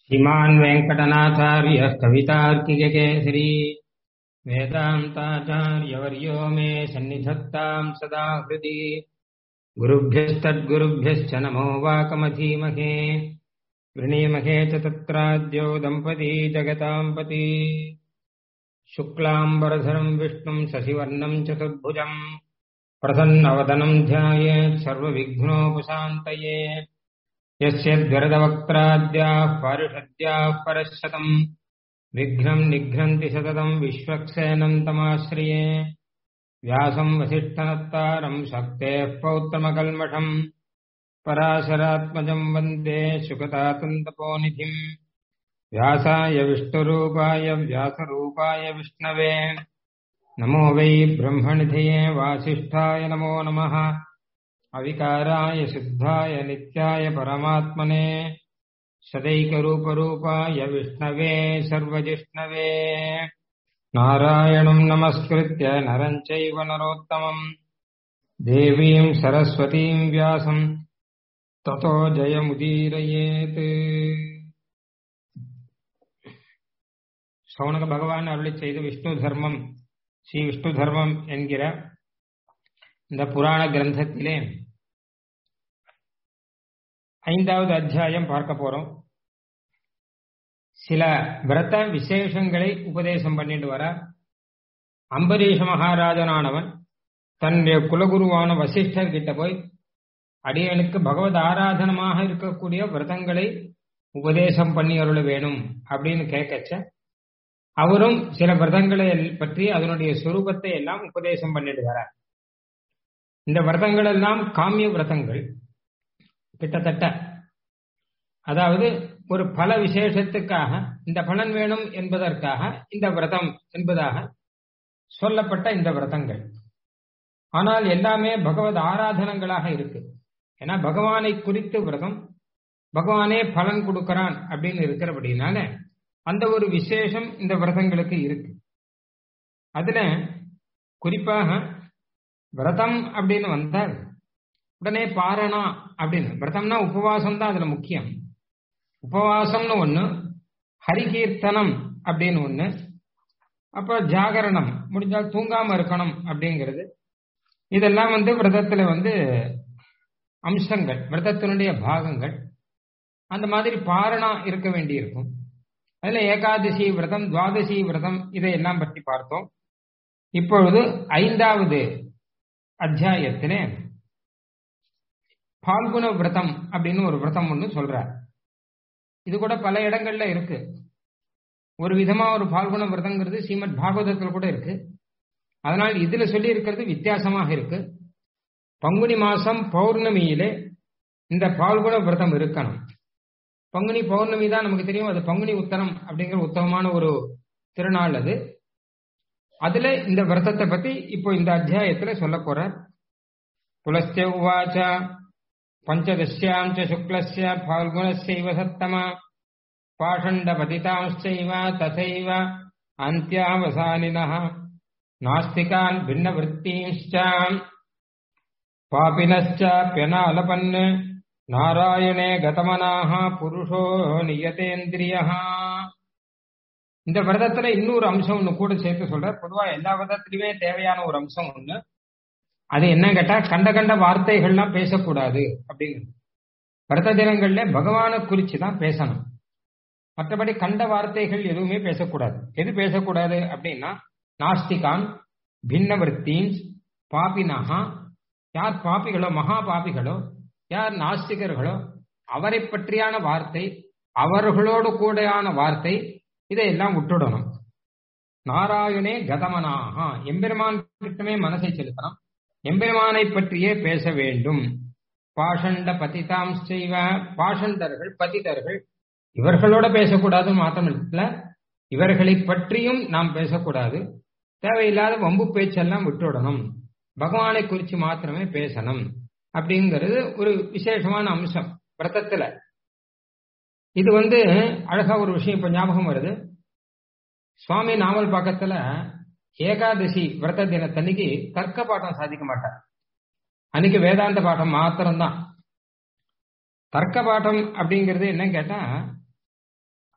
श्रीमान् वेङ्कटनाथार्यः कवितार्किककेसरी वेदान्ताचार्यवर्यो मे सन्निधत्ताम् सदा हृदि गुरुभ्यस्तद्गुरुभ्यश्च नमो वाकमधीमहे वृणीमहे च तत्राद्यो दम्पती जगताम् पति शुक्लाम्बरधरम् विष्णुम् शशिवर्णम् चतुर्भुजम् प्रसन्नवदनम् ध्यायेत् सर्वविघ्नोपशान्तये यस्य द्वरदवक्त्राद्याः पारिषद्याः परशतम् विघ्नम् निघ्नन्ति सततम् विश्वक्सेनम् तमाश्रिये व्यासम् वसिष्ठनत्तारम् शक्तेः पौत्रमकल्मषम् पराशरात्मजम् वन्दे शुकतातन्तपोनिधिम् व्यासाय विष्णुरूपाय व्यासरूपाय विष्णवे नमो वै ब्रह्मनिधये वासिष्ठाय नमो नमः अविकाराय सिद्धाय नित्याय परमात्मने सदैकरूपरूपाय विष्णवे सर्वजिष्णवे नारायणम् नमस्कृत्य नरम् चैव नरोत्तमम् देवीम् सरस्वतीम् व्यासम् ततो जयमुदीरयेत् சௌனக பகவான் அருளி செய்த விஷ்ணு தர்மம் ஸ்ரீ விஷ்ணு தர்மம் என்கிற இந்த புராண கிரந்தத்திலே ஐந்தாவது அத்தியாயம் பார்க்க போறோம் சில விரத விசேஷங்களை உபதேசம் பண்ணிட்டு வர அம்பரீஷ மகாராஜனானவன் தன்னுடைய குலகுருவான வசிஷ்டர் கிட்ட போய் அடியனுக்கு பகவத் ஆராதனமாக இருக்கக்கூடிய விரதங்களை உபதேசம் பண்ணி அருள வேணும் அப்படின்னு கேட்கச்ச அவரும் சில விரதங்களை பற்றி அதனுடைய சுரூபத்தை எல்லாம் உபதேசம் பண்ணிட்டு வரார் இந்த விரதங்கள் எல்லாம் காமிய விரதங்கள் கிட்டத்தட்ட அதாவது ஒரு பல விசேஷத்துக்காக இந்த பலன் வேணும் என்பதற்காக இந்த விரதம் என்பதாக சொல்லப்பட்ட இந்த விரதங்கள் ஆனால் எல்லாமே பகவத் ஆராதனங்களாக இருக்கு ஏன்னா பகவானை குறித்து விரதம் பகவானே பலன் கொடுக்கறான் அப்படின்னு இருக்கிறபடினால அந்த ஒரு விசேஷம் இந்த விரதங்களுக்கு இருக்கு அதுல குறிப்பாக விரதம் அப்படின்னு வந்தால் உடனே பாரணா அப்படின்னு விரதம்னா உபவாசம் தான் அதுல முக்கியம் உபவாசம்னு ஒண்ணு ஹரிகீர்த்தனம் அப்படின்னு ஒண்ணு அப்ப ஜாகரணம் முடிஞ்சால் தூங்காம இருக்கணும் அப்படிங்கிறது இதெல்லாம் வந்து விரதத்துல வந்து அம்சங்கள் விரதத்தினுடைய பாகங்கள் அந்த மாதிரி பாரணா இருக்க வேண்டியிருக்கும் அதுல ஏகாதசி விரதம் துவாதசி விரதம் இதையெல்லாம் பற்றி பார்த்தோம் இப்பொழுது ஐந்தாவது அத்தியாயத்திலே பால்குண விரதம் அப்படின்னு ஒரு விரதம் ஒன்று சொல்றார் இது கூட பல இடங்கள்ல இருக்கு ஒரு விதமா ஒரு பால்குண விரதங்கிறது ஸ்ரீமத் பாகவதத்துல கூட இருக்கு அதனால் இதுல சொல்லி இருக்கிறது வித்தியாசமாக இருக்கு பங்குனி மாசம் பௌர்ணமியிலே இந்த பால்குண விரதம் இருக்கணும் பங்குனி பௌர்ணமி தான் நமக்கு தெரியும் அது பங்குனி உத்தரம் அப்படிங்கிற உத்தமமான ஒரு திருநாள் அது அதுல இந்த விரதத்தை பத்தி இப்போ இந்த அத்தியாயத்துல சொல்ல போற புலஸ்ய உவாச்ச பஞ்சதசியாம் சுக்லஸ்ய பால்குணஸ்யைவ சத்தம பாஷண்டபதிதாம்ச்சைவ தசைவ அந்தியாவசானினः நாஸ்திகான் பின்னவృత్తீம்ச்ச பாபினश्चाप्यनालपन् நாராயணே கதமனாக புருஷோ நியதேந்திரியா இந்த விரதத்துல இன்னொரு அம்சம் ஒண்ணு கூட சேர்த்து சொல்ற பொதுவா எல்லா விரதத்திலுமே தேவையான ஒரு அம்சம் ஒண்ணு அது என்ன கேட்டா கண்ட கண்ட வார்த்தைகள்லாம் பேசக்கூடாது அப்படிங்கிறது விரத தினங்கள்ல பகவானை குறிச்சு தான் பேசணும் மற்றபடி கண்ட வார்த்தைகள் எதுவுமே பேசக்கூடாது எது பேசக்கூடாது அப்படின்னா நாஸ்திகான் பின்னவர்த்தீன்ஸ் பாபினஹா யார் பாப்பிகளோ மகா பாப்பிகளோ யார் நாஸ்திகர்களோ அவரை பற்றியான வார்த்தை அவர்களோடு கூடையான வார்த்தை இதையெல்லாம் விட்டுடணும் நாராயணே கதமனாக எம்பெருமான் கிட்டமே மனசை செலுத்தணும் எம்பெருமானை பற்றியே பேச வேண்டும் பாஷண்ட பதிதாம் செய்வ பாஷண்டர்கள் பதிதர்கள் இவர்களோட பேசக்கூடாது மாத்திரம் இல்ல இவர்களை பற்றியும் நாம் பேசக்கூடாது தேவையில்லாத வம்பு பேச்செல்லாம் விட்டுடணும் பகவானை குறித்து மாத்திரமே பேசணும் அப்படிங்கிறது ஒரு விசேஷமான அம்சம் விரதத்துல இது வந்து அழகா ஒரு விஷயம் இப்ப ஞாபகம் வருது சுவாமி நாவல் பக்கத்துல ஏகாதசி விரத தினத்தன்னைக்கு தர்க்க பாட்டம் சாதிக்க மாட்டார் அன்னைக்கு வேதாந்த பாடம் மாத்திரம்தான் தர்க்க பாடம் அப்படிங்கிறது என்ன கேட்டா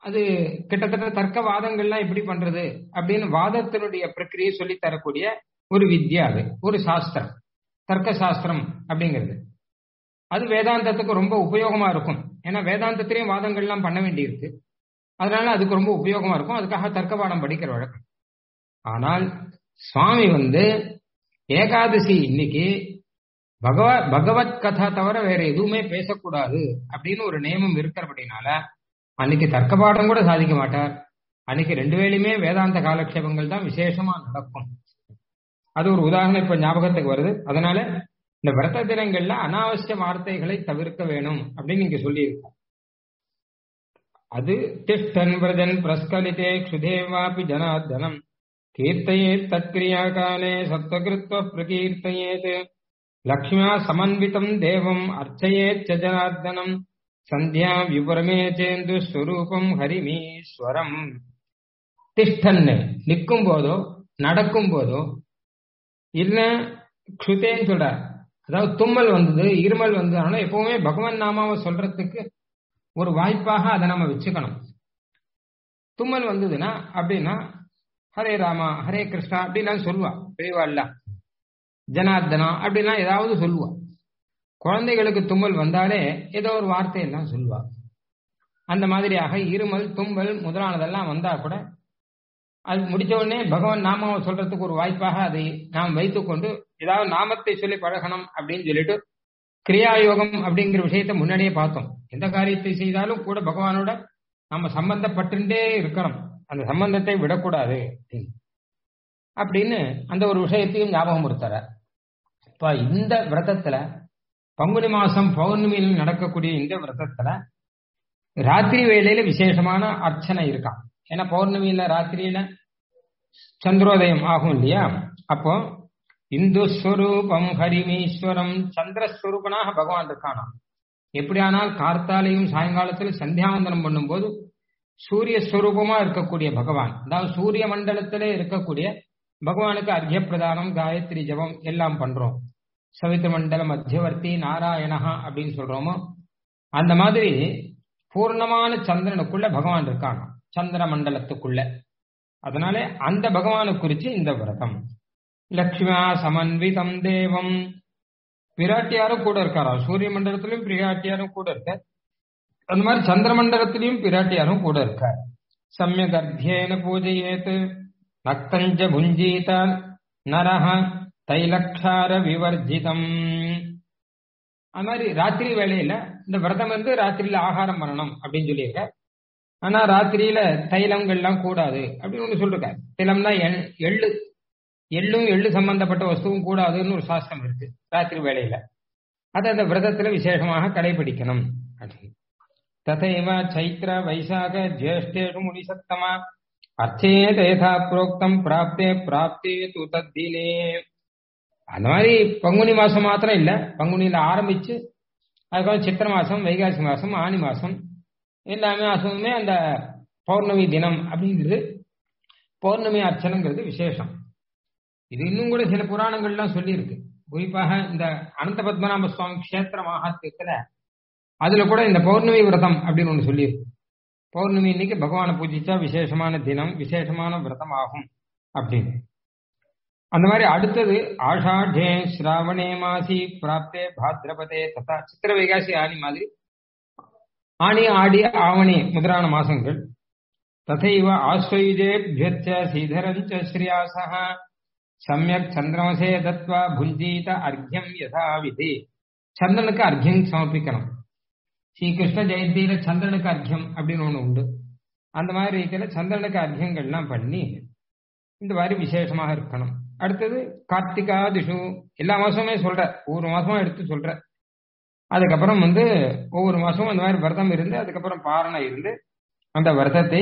அது கிட்டத்தட்ட தர்க்க வாதங்கள்லாம் எப்படி பண்றது அப்படின்னு வாதத்தினுடைய பிரக்கிரியை சொல்லி தரக்கூடிய ஒரு வித்யா அது ஒரு சாஸ்திரம் தர்க்க சாஸ்திரம் அப்படிங்கிறது அது வேதாந்தத்துக்கு ரொம்ப உபயோகமா இருக்கும் ஏன்னா வேதாந்தத்திலையும் வாதங்கள்லாம் பண்ண வேண்டியிருக்கு அதனால அதுக்கு ரொம்ப உபயோகமா இருக்கும் அதுக்காக தர்க்க பாடம் படிக்கிற வழக்கம் ஆனால் சுவாமி வந்து ஏகாதசி இன்னைக்கு பகவ பகவத் கதா தவிர வேற எதுவுமே பேசக்கூடாது அப்படின்னு ஒரு நியமம் இருக்கிறபடினால அன்னைக்கு தர்க்க பாடம் கூட சாதிக்க மாட்டார் அன்னைக்கு ரெண்டு வேலையுமே வேதாந்த காலக்ஷேபங்கள் தான் விசேஷமா நடக்கும் அது ஒரு உதாரணம் இப்ப ஞாபகத்துக்கு வருது அதனால இந்த விரத தினங்கள்ல அனாவசிய வார்த்தைகளை தவிர்க்க வேணும் அப்படின்னு நீங்க சொல்லியிருக்கோம் அது திஷ்டன் விரதன் பிரஸ்கலிதே க்ஷுதேவாபி ஜனார்தனம் கீர்த்தயேத் தத்கிரியா காலே சத்வகிருத்வ பிரகீர்த்தயேத் லக்ஷ்மியா சமன்விதம் தேவம் அர்ச்சயேத் ஜனார்தனம் சந்தியா விபுரமே சேந்து ஸ்வரூபம் ஹரிமீஸ்வரம் திஷ்டன்னு நிற்கும் போதோ நடக்கும் போதோ இல்ல க்ஷுதேன்னு சொல்றார் அதாவது தும்மல் வந்தது இருமல் வந்தது ஆனா எப்பவுமே பகவான் நாமாவை சொல்றதுக்கு ஒரு வாய்ப்பாக அதை நம்ம வச்சுக்கணும் தும்மல் வந்ததுன்னா அப்படின்னா ஹரே ராமா ஹரே கிருஷ்ணா அப்படின்லாம் சொல்லுவா பெரியவாள்ல ஜனார்தனா அப்படின்லாம் ஏதாவது சொல்லுவா குழந்தைகளுக்கு தும்மல் வந்தாலே ஏதோ ஒரு வார்த்தையெல்லாம் சொல்லுவா அந்த மாதிரியாக இருமல் தும்பல் முதலானதெல்லாம் வந்தா கூட அது முடிச்ச உடனே பகவான் நாமாவை சொல்றதுக்கு ஒரு வாய்ப்பாக அதை நாம் வைத்துக்கொண்டு ஏதாவது நாமத்தை சொல்லி பழகணும் அப்படின்னு சொல்லிட்டு கிரியாயோகம் அப்படிங்கிற விஷயத்த முன்னாடியே பார்த்தோம் எந்த காரியத்தை செய்தாலும் கூட பகவானோட நம்ம சம்பந்தப்பட்டுட்டே இருக்கணும் அந்த சம்பந்தத்தை விடக்கூடாது அப்படின்னு அந்த ஒரு விஷயத்தையும் ஞாபகம் கொடுத்தார இப்ப இந்த விரதத்துல பங்குனி மாசம் பௌர்ணமியில் நடக்கக்கூடிய இந்த விரதத்துல ராத்திரி வேளையில விசேஷமான அர்ச்சனை இருக்கான் ஏன்னா பௌர்ணமியில ராத்திரியில சந்திரோதயம் ஆகும் இல்லையா அப்போ இந்து ஸ்வரூபம் ஹரிமீஸ்வரம் சந்திரஸ்வரூபனாக பகவான் இருக்கானாம் எப்படியானால் கார்த்தாலையும் சாயங்காலத்தில் சந்தியாவந்தனம் பண்ணும்போது சூரிய ஸ்வரூபமா இருக்கக்கூடிய பகவான் அதாவது சூரிய மண்டலத்திலே இருக்கக்கூடிய பகவானுக்கு அர்க்கிய பிரதானம் காயத்ரி ஜபம் எல்லாம் பண்றோம் சவித்திர மண்டல மத்தியவர்த்தி நாராயணஹா அப்படின்னு சொல்றோமோ அந்த மாதிரி பூர்ணமான சந்திரனுக்குள்ள பகவான் இருக்காங்க சந்திர மண்டலத்துக்குள்ள அதனால அந்த பகவானை குறிச்சு இந்த விரதம் லக்ஷ்மியா சமன்விதம் தேவம் பிராட்டியாரும் கூட இருக்காரா சூரிய மண்டலத்திலும் பிராட்டியாரும் கூட இருக்கார் அந்த மாதிரி சந்திர மண்டலத்திலையும் பிராட்டியாரும் கூட இருக்கார் சமயக் அர்த்தியேன பூஜையேத் நக்தஞ்ச புஞ்சீத நரஹ தைலக்ஷார விவர்ஜிதம் அது மாதிரி ராத்திரி வேலையில இந்த விரதம் வந்து ராத்திரியில ஆகாரம் பண்ணணும் அப்படின்னு சொல்லியிருக்க ஆனா ராத்திரியில தைலங்கள்லாம் கூடாது அப்படின்னு ஒண்ணு சொல்லிருக்காரு தைலம்னா எள்ளு எள்ளும் எள்ளு சம்பந்தப்பட்ட வஸ்துவும் கூடாதுன்னு ஒரு சாஸ்திரம் இருக்கு ராத்திரி வேலையில அதை அந்த விரதத்துல விசேஷமாக கடைபிடிக்கணும் ததைவ சைத்திர வைசாக ஜேஷ்டேஷு முனிசத்தமா அர்ச்சேத யதா புரோக்தம் பிராப்தே பிராப்தே து தத்தினே அந்த மாதிரி பங்குனி மாசம் மாத்திரம் இல்ல பங்குனியில ஆரம்பிச்சு அதுக்கப்புறம் சித்திர மாசம் வைகாசி மாசம் ஆனி மாசம் எல்லாமே மாசமுமே அந்த பௌர்ணமி தினம் அப்படிங்கிறது பௌர்ணமி அர்ச்சனைங்கிறது விசேஷம் இது இன்னும் கூட சில புராணங்கள்லாம் சொல்லியிருக்கு குறிப்பாக இந்த அனந்த பத்மநாப சுவாமி கஷேத்திர மகாத்தியத்துல அதுல கூட இந்த பௌர்ணமி விரதம் அப்படின்னு ஒண்ணு சொல்லியிருக்கு பௌர்ணமி இன்னைக்கு பகவானை பூஜிச்சா விசேஷமான தினம் விசேஷமான விரதம் ஆகும் அப்படின்னு அந்த மாதிரி அடுத்தது ஆஷாಢே ஸ்ராவணே மாசி பிராப்தே பாத்ரபதே ததா சித்திர வைகாசி ஆனி மாதிரி ஆணி ஆடி ஆவணி முதலான மாசங்கள் ததைவ ஆஸ்வயுஜேபியச்ச சீதரஞ்ச ஸ்ரீயாசக சமயக் சந்திரமசே தத்வா புஞ்சீத அர்க்யம் யதா விதி சந்திரனுக்கு அர்க்யம் சமர்ப்பிக்கணும் ஸ்ரீகிருஷ்ண ஜெயந்தியில சந்திரனுக்கு அர்க்யம் அப்படின்னு ஒண்ணு உண்டு அந்த மாதிரி ரீதியில சந்திரனுக்கு அர்க்யங்கள்லாம் பண்ணி இந்த மாதிரி விசேஷமாக இருக்கணும் அடுத்தது கார்த்திகா திஷு எல்லா மாசமுமே சொல்ற ஒவ்வொரு மாசமும் எடுத்து சொல்ற அதுக்கப்புறம் வந்து ஒவ்வொரு மாசமும் அந்த மாதிரி விரதம் இருந்து அதுக்கப்புறம் பாரணை இருந்து அந்த விரதத்தை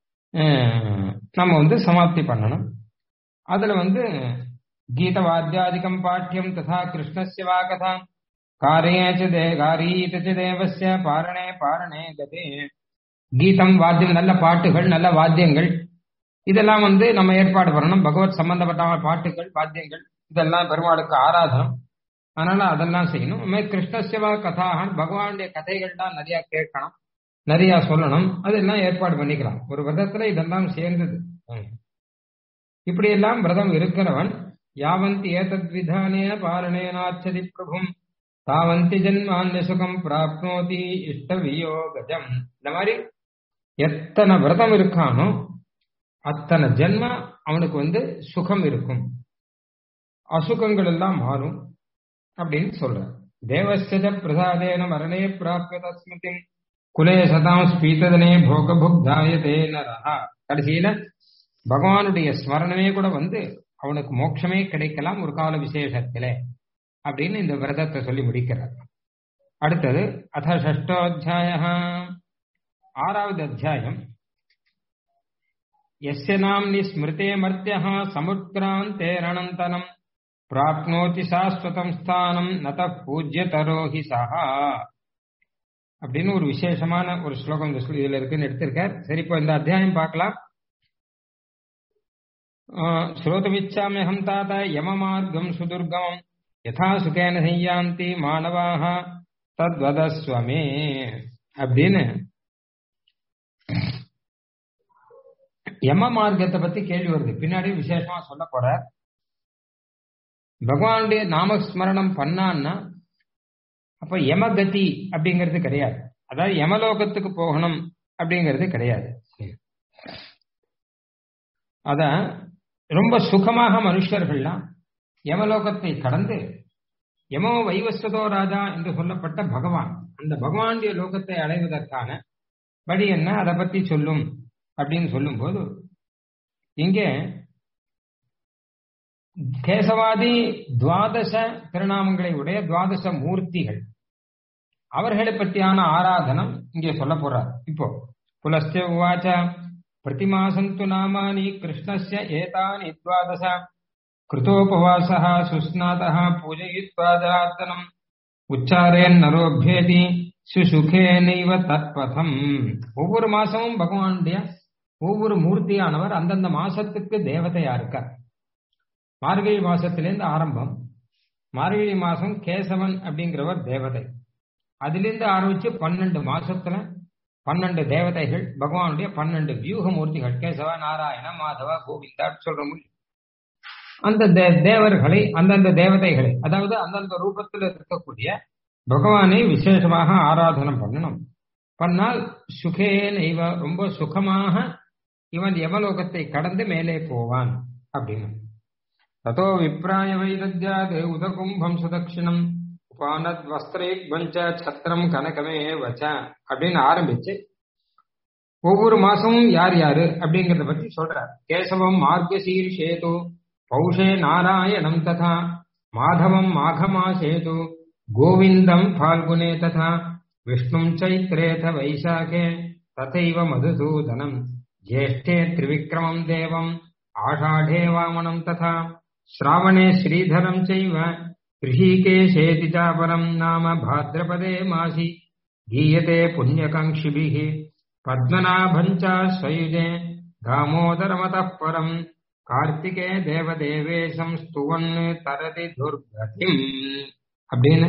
நம்ம வந்து சமாப்தி பண்ணணும் அதுல வந்து கீத வாத்தியாதிகம் பாட்டியம் ததா கிருஷ்ணஸ்ய வா கதா காரேச்ச தே காரீத தேவஸ்ய பாரணே பாரணே கதே கீதம் வாத்தியம் நல்ல பாட்டுகள் நல்ல வாத்தியங்கள் இதெல்லாம் வந்து நம்ம ஏற்பாடு பண்ணணும் பகவத் சம்பந்தப்பட்ட பாட்டுகள் வாத்தியங்கள் இதெல்லாம் பெருமாளுக்கு ஆராதனம் அதனால அதெல்லாம் செய்யணும் கிருஷ்ணசிவா கதாகன் பகவானுடைய கதைகள் தான் நிறைய கேட்கணும் நிறைய சொல்லணும் அதெல்லாம் ஏற்பாடு பண்ணிக்கலாம் ஒரு விரதத்துல இதெல்லாம் சேர்ந்தது இப்படி எல்லாம் விரதம் இருக்கிறவன் யாவந்தி ஏதத் விதானேன பாலனேனாச்சதி பிரபும் தாவந்தி ஜன்மான்ய சுகம் பிராப்னோதி இஷ்ட வியோகஜம் இந்த மாதிரி எத்தனை விரதம் இருக்கானோ அத்தனை ஜென்ம அவனுக்கு வந்து சுகம் இருக்கும் அசுகங்கள் எல்லாம் மாறும் அப்படின்னு சொல்ற தேவஸ்ய பிரசாதேன மரணே பிராபிய தஸ்மிதி குலே சதாம் ஸ்பீததனே போக புக்தாயதே நரஹா கடைசியில பகவானுடைய ஸ்மரணமே கூட வந்து அவனுக்கு மோட்சமே கிடைக்கலாம் ஒரு கால விசேஷத்திலே அப்படின்னு இந்த விரதத்தை சொல்லி முடிக்கிறார் அடுத்தது அத ஷஷ்டோத்தியாய ஆறாவது அத்தியாயம் எஸ்ய நாம்னி ஸ்மிருதே மர்த்தியா சமுத்கிராந்தேரணந்தனம் பிராப்னோதி சாஸ்வதம் ஸ்தானம் நத பூஜ்யதரோஹி சஹா அப்படின்னு ஒரு விசேஷமான ஒரு ஸ்லோகம் இந்த இதுல இருக்குன்னு எடுத்திருக்கார் சரி இப்போ இந்த அத்தியாயம் பார்க்கலாம் ஸ்ரோதமிச்சாமியகம் தாத யமமார்க்கம் சுதுர்கமம் யதா சுகேன செய்யாந்தி மாணவாக தத்வதஸ்வமே அப்படின்னு யம மார்க்கத்தை பத்தி கேள்வி வருது பின்னாடி விசேஷமா சொல்ல போற பகவானுடைய நாமஸ்மரணம் பண்ணான்னா அப்ப யமகதி அப்படிங்கிறது கிடையாது அதாவது யமலோகத்துக்கு போகணும் அப்படிங்கிறது கிடையாது அத ரொம்ப சுகமாக மனுஷர்கள்லாம் யமலோகத்தை கடந்து யமோ வைவஸ்வதோ ராஜா என்று சொல்லப்பட்ட பகவான் அந்த பகவானுடைய லோகத்தை அடைவதற்கான வழி என்ன அதை பத்தி சொல்லும் அப்படின்னு சொல்லும் போது இங்கே கேசவாதி துவாதச திருநாமங்களை உடைய துவாதச மூர்த்திகள் அவர்களை பற்றியான ஆராதனம் இங்கே சொல்ல போறார் இப்போ புலஸ்ய உவாச்ச பிரதிமாசந்து நாமானி கிருஷ்ணஸ்ய ஏதானி துவாதச கிருதோபவாச சுஸ்நாத பூஜயித்வாதார்த்தனம் உச்சாரேன் நரோபியேதி சுசுகேனைவ தத்பதம் ஒவ்வொரு மாசமும் பகவானுடைய ஒவ்வொரு மூர்த்தியானவர் அந்தந்த மாசத்துக்கு தேவதையா இருக்கார் மார்கழி மாசத்திலேருந்து ஆரம்பம் மார்கழி மாசம் கேசவன் அப்படிங்கிறவர் தேவதை அதிலிருந்து ஆரம்பிச்சு பன்னெண்டு மாசத்துல பன்னெண்டு தேவதைகள் பகவானுடைய பன்னெண்டு வியூக மூர்த்திகள் கேசவ நாராயண மாதவ கோவிந்தா சொல்ற முடியும் அந்த தேவர்களை அந்தந்த தேவதைகளை அதாவது அந்தந்த ரூபத்தில் இருக்கக்கூடிய பகவானை விசேஷமாக ஆராதனம் பண்ணணும் பண்ணால் சுகே நெய்வ ரொம்ப சுகமாக இவன் யமலோகத்தை கடந்து மேலே போவான் அப்படின்னு ததோ விப்ராய வைதத்யாது உதகும்பம் சுதக்ஷிணம் உபானத் வஸ்திரே வஞ்ச சத்திரம் கனகமே வச்ச அப்படின்னு ஆரம்பிச்சு ஒவ்வொரு மாசமும் யார் யாரு அப்படிங்கறத பத்தி சொல்றார் கேசவம் மார்கசீர்ஷேது பௌஷே நாராயணம் ததா மாதவம் மாகமாசேது கோவிந்தம் फाल्गुने तथा विष्णुं चैत्रेऽथ वैशाखे तथैव मधुसूदनम् ज्येष्ठे त्रिविक्रमम् देवम् आषाढे वामनम् तथा श्रावणे श्रीधरम् चैव गृहीकेशेति चापरम् नाम भाद्रपदे मासि गीयते पुण्यकाङ्क्षिभिः पद्मनाभम् च स्वयुजे दामोदरमतः परम् कार्तिके देवदेवेशम् स्तुवन् तरति दुर्गतिम् அப்படின்னு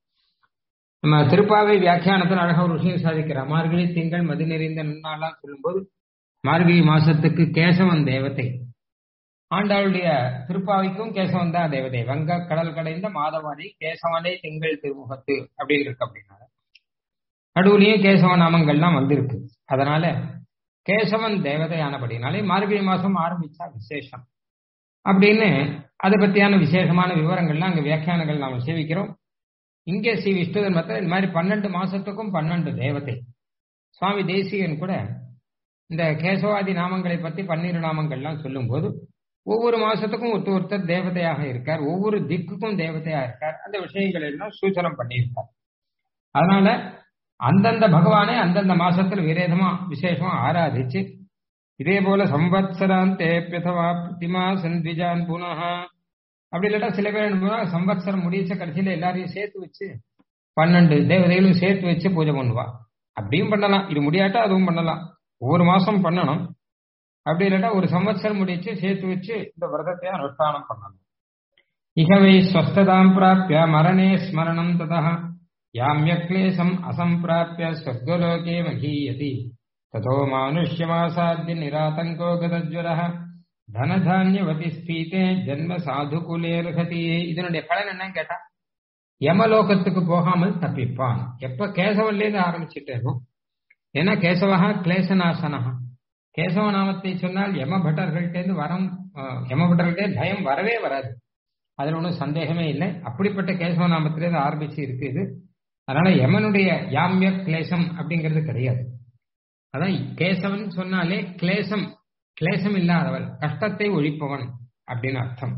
நம்ம திருப்பாவை வியாக்கியானத்தில் அழகா ஒரு விஷயம் சாதிக்கிறார் மார்கழி திங்கள் மதி நிறைந்த நன்னாளாம் சொல்லும்போது மார்கழி மாசத்துக்கு கேசவன் தேவதை ஆண்டாளுடைய திருப்பாவைக்கும் கேசவன் தான் தேவதை வங்க கடல் கடைந்த மாதவாடி கேசவனே திங்கள் திருமுகத்து அப்படின்னு இருக்கு அப்படின்னா நடுவுலயும் கேசவ நாமங்கள்லாம் வந்திருக்கு அதனால கேசவன் தேவதையானபடினாலே மார்கழி மாசம் ஆரம்பிச்சா விசேஷம் அப்படின்னு அதை பத்தியான விசேஷமான விவரங்கள்லாம் அங்க வியாக்கியானங்கள் நாம சேவிக்கிறோம் இங்கே ஸ்ரீ விஷ்ணு தர்மத்தில் இந்த மாதிரி பன்னெண்டு மாசத்துக்கும் பன்னெண்டு தேவதை சுவாமி தேசிகன் கூட இந்த கேசவாதி நாமங்களை பத்தி பன்னிரு நாமங்கள்லாம் சொல்லும் போது ஒவ்வொரு மாசத்துக்கும் ஒருத்தர் ஒருத்தர் தேவதையாக இருக்கார் ஒவ்வொரு திக்குக்கும் தேவதையா இருக்கார் அந்த விஷயங்கள் எல்லாம் சூச்சனம் பண்ணியிருக்கார் அதனால அந்தந்த பகவானை அந்தந்த மாசத்துல விரேதமா விசேஷமா ஆராதிச்சு இதே போல சம்வத்சராந்தேப்பியதவா பிரதிமா சந்திஜான் புனः அப்படி இல்லாட்டா சில பேர் என்ன சம்வத்சரம் முடிச்ச கடைசியில எல்லாரையும் சேர்த்து வச்சு பன்னெண்டு தேவதைகளும் சேர்த்து வச்சு பூஜை பண்ணுவா அப்படியும் பண்ணலாம் இது முடியாட்டா அதுவும் பண்ணலாம் ஒவ்வொரு மாசம் பண்ணணும் அப்படி இல்லாட்டா ஒரு சம்வத்சரம் முடிச்சு சேர்த்து வச்சு இந்த விரதத்தை அனுஷ்டானம் பண்ணணும் இகவை ஸ்வஸ்ததாம் பிராப்பிய மரணே ஸ்மரணம் ததா யாமியக்லேசம் அசம்பிராப்பிய சொர்க்கலோகே மகீயதி ததோ மானுஷ்யமாசாத்திய நிராதங்கோ கதஜ்வரः தனதானியவதி ஸ்பீதே ஜென்ம சாதுகுலேர்ஹதி இதனுடைய பலன் என்னன்னு கேட்டா யமலோகத்துக்கு போகாமல் தப்பிப்பான் எப்ப கேசவன்லேருந்து ஆரம்பிச்சுட்டேனோ ஏன்னா கேசவஹா கிளேசநாசனஹா கேசவ நாமத்தை சொன்னால் யம பட்டர்கள்ட்டேருந்து வரம் யம பட்டர்கள்ட்டே பயம் வரவே வராது அதுல ஒன்றும் சந்தேகமே இல்லை அப்படிப்பட்ட கேசவ நாமத்திலேருந்து ஆரம்பிச்சு இருக்கு இது அதனால யமனுடைய யாமிய கிளேசம் அப்படிங்கிறது கிடையாது அதான் கேசவன் சொன்னாலே கிளேசம் கிளேசம் இல்லாதவன் கஷ்டத்தை ஒழிப்பவன் அப்படின்னு அர்த்தம்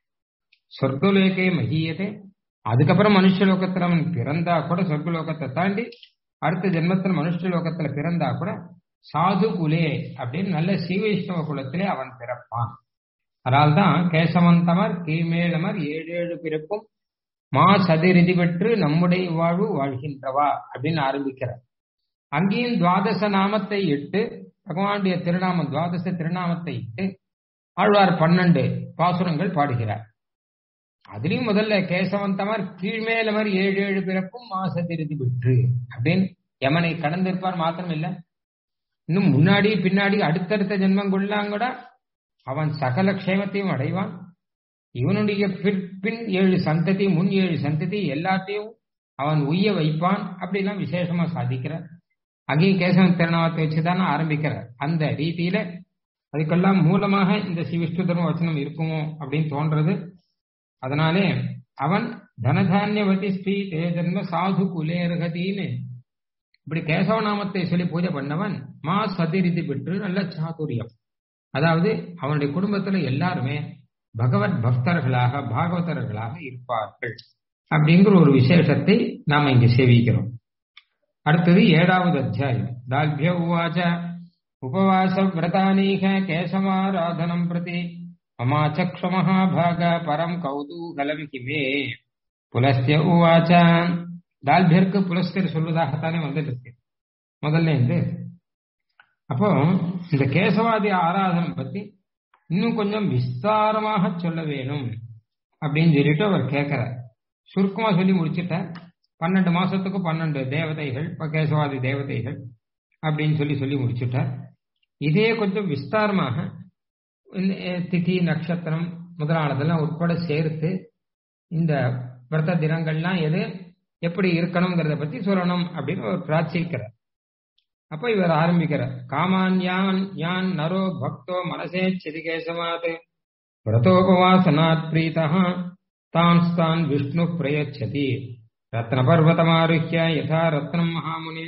சொர்க்கலோகே மகியதே அதுக்கப்புறம் மனுஷலோகத்துல அவன் பிறந்தா கூட சொர்க்கலோகத்தை தாண்டி அடுத்த ஜென்மத்தில் மனுஷலோகத்துல பிறந்தா கூட சாது குலே அப்படின்னு நல்ல சீவைஷ்ணவ குலத்திலே அவன் பிறப்பான் அதனால்தான் கேசவந்தமர் கீழ்மேலமர் ஏழு ஏழு பிறப்பும் மா சதிரிதி பெற்று நம்முடைய வாழ்வு வாழ்கின்றவா அப்படின்னு ஆரம்பிக்கிறார் அங்கேயும் துவாதச நாமத்தை இட்டு பகவானுடைய திருநாமம் துவாதச திருநாமத்தை இட்டு ஆழ்வார் பன்னெண்டு பாசுரங்கள் பாடுகிறார் அதுலயும் முதல்ல கேசவந்தமர் கீழ்மேலமர் ஏழு ஏழு பிறப்பும் மாசதிருதி பெற்று அப்படின்னு யமனை கடந்திருப்பார் மாத்திரம் இல்ல இன்னும் முன்னாடி பின்னாடி அடுத்தடுத்த ஜென்மங்கொள்ளாம் கூட அவன் சகல க்ஷேமத்தையும் அடைவான் இவனுடைய பின் ஏழு சந்ததி முன் ஏழு சந்ததி எல்லாத்தையும் அவன் உய்ய வைப்பான் அப்படிலாம் விசேஷமா சாதிக்கிறார் அங்கேயும் கேசவன் திருநாமத்தை வச்சுதானே ஆரம்பிக்கிறார் அந்த ரீதியில அதுக்கெல்லாம் மூலமாக இந்த சிவிஷ்ணு தர்ம வச்சனம் இருக்குமோ அப்படின்னு தோன்றது அதனாலே அவன் தனதானியவதி ஸ்ரீ தேஜன்ம சாது குலேர்கதின்னு இப்படி கேசவ நாமத்தை சொல்லி பூஜை பண்ணவன் மா சதிரிதி பெற்று நல்ல சாதுரியம் அதாவது அவனுடைய குடும்பத்துல எல்லாருமே பகவத் பக்தர்களாக பாகவதர்களாக இருப்பார்கள் அப்படிங்கிற ஒரு விசேஷத்தை நாம இங்க சேவிக்கிறோம் அடுத்தது ஏழாவது அத்தியாயம் தால்பிய உவாச்ச உபவாச விரதானீக கேசமாராதனம் பிரதி மமாச்சக்ஷ மகாபாக பரம் கௌதூகலம் கிமே புலஸ்திய உவாச்ச தால்பியருக்கு புலஸ்தர் சொல்வதாகத்தானே வந்துட்டு இருக்கு முதல்ல இருந்து அப்போ இந்த கேசவாதி ஆராதனம் பத்தி இன்னும் கொஞ்சம் விஸ்தாரமாக சொல்ல வேணும் அப்படின்னு சொல்லிட்டு அவர் கேட்கிறார் சுருக்கமா சொல்லி முடிச்சுட்டார் பன்னெண்டு மாசத்துக்கு பன்னெண்டு தேவதைகள் கேசவாதி தேவதைகள் அப்படின்னு சொல்லி சொல்லி முடிச்சுட்டார் இதே கொஞ்சம் விஸ்தாரமாக திதி நட்சத்திரம் முதலானதெல்லாம் உட்பட சேர்த்து இந்த விரத தினங்கள்லாம் எது எப்படி இருக்கணுங்கிறத பத்தி சொல்லணும் அப்படின்னு அவர் பிரார்த்திக்கிறார் அப்ப இவர் ஆரம்பிக்கிறார் காமான் யான் யான் நரோ பக்தோ மனசே சிதிகேசமாத் விரதோபவாசனாத் பிரீதா தான் ஸ்தான் விஷ்ணு பிரயச்சதி ரத்ன பர்வதமாருஹ்ய யதா ரத்னம் மகாமுனி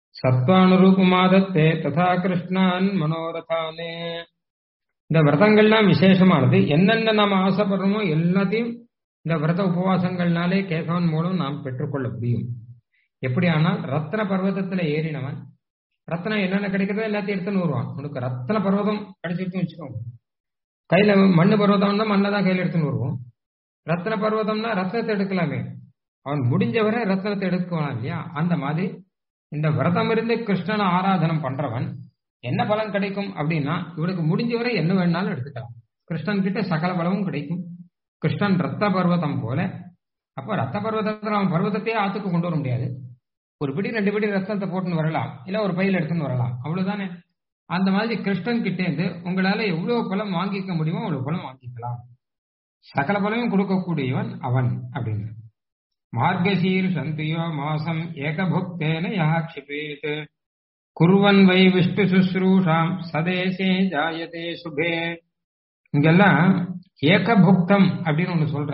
சத்வானுரூபமாதத்தே ததா கிருஷ்ணான் மனோரதானே இந்த விரதங்கள்லாம் விசேஷமானது என்னென்ன நாம் ஆசைப்படுறோமோ எல்லாத்தையும் இந்த விரத உபவாசங்கள்னாலே கேசவன் மூலம் நாம் பெற்றுக்கொள்ள முடியும் எப்படி ஆனால் ரத்ன பர்வதத்துல ஏறினவன் ரத்னம் என்னென்ன கிடைக்கிறதோ எல்லாத்தையும் எடுத்துன்னு வருவான் உனக்கு ரத்ன பர்வதம் கிடைச்சிருக்குன்னு வச்சுக்கோங்க கையில மண்ணு பர்வதம்னா மண்ணை தான் கையில எடுத்துன்னு வருவோம் ரத்ன பர்வதம்னா ரத்னத்தை எடுக்கலாமே அவன் முடிஞ்சவரை ரத்னத்தை எடுக்குவான் இல்லையா அந்த மாதிரி இந்த விரதம் இருந்து கிருஷ்ணனை ஆராதனம் பண்றவன் என்ன பலன் கிடைக்கும் அப்படின்னா இவனுக்கு முடிஞ்சவரை என்ன வேணாலும் எடுத்துக்கலாம் கிருஷ்ணன் கிட்ட சகல பலமும் கிடைக்கும் கிருஷ்ணன் ரத்த பர்வதம் போல அப்ப ரத்த பர்வதத்தில் அவன் பர்வதத்தையே ஆத்துக்கு கொண்டு வர முடியாது ஒரு பிடி ரெண்டு பிடி ரத்தத்தை போட்டுன்னு வரலாம் இல்ல ஒரு பையில எடுத்துன்னு வரலாம் அவ்வளவுதானே அந்த மாதிரி கிருஷ்ணன் கிட்டே இருந்து உங்களால எவ்வளவு பலம் வாங்கிக்க முடியுமோ அவ்வளவு பலம் வாங்கிக்கலாம் சகல பலமும் கொடுக்கக்கூடியவன் அவன் அப்படின்னு மார்கசீர் சந்தியோ மாசம் ஏகபுக்தேன யா க்ஷிபேத் குருவன் வை விஷ்ணு சுஸ்ரூஷாம் சதேசே ஜாயதே சுபே இங்கெல்லாம் ஏகபுக்தம் அப்படின்னு ஒண்ணு சொல்ற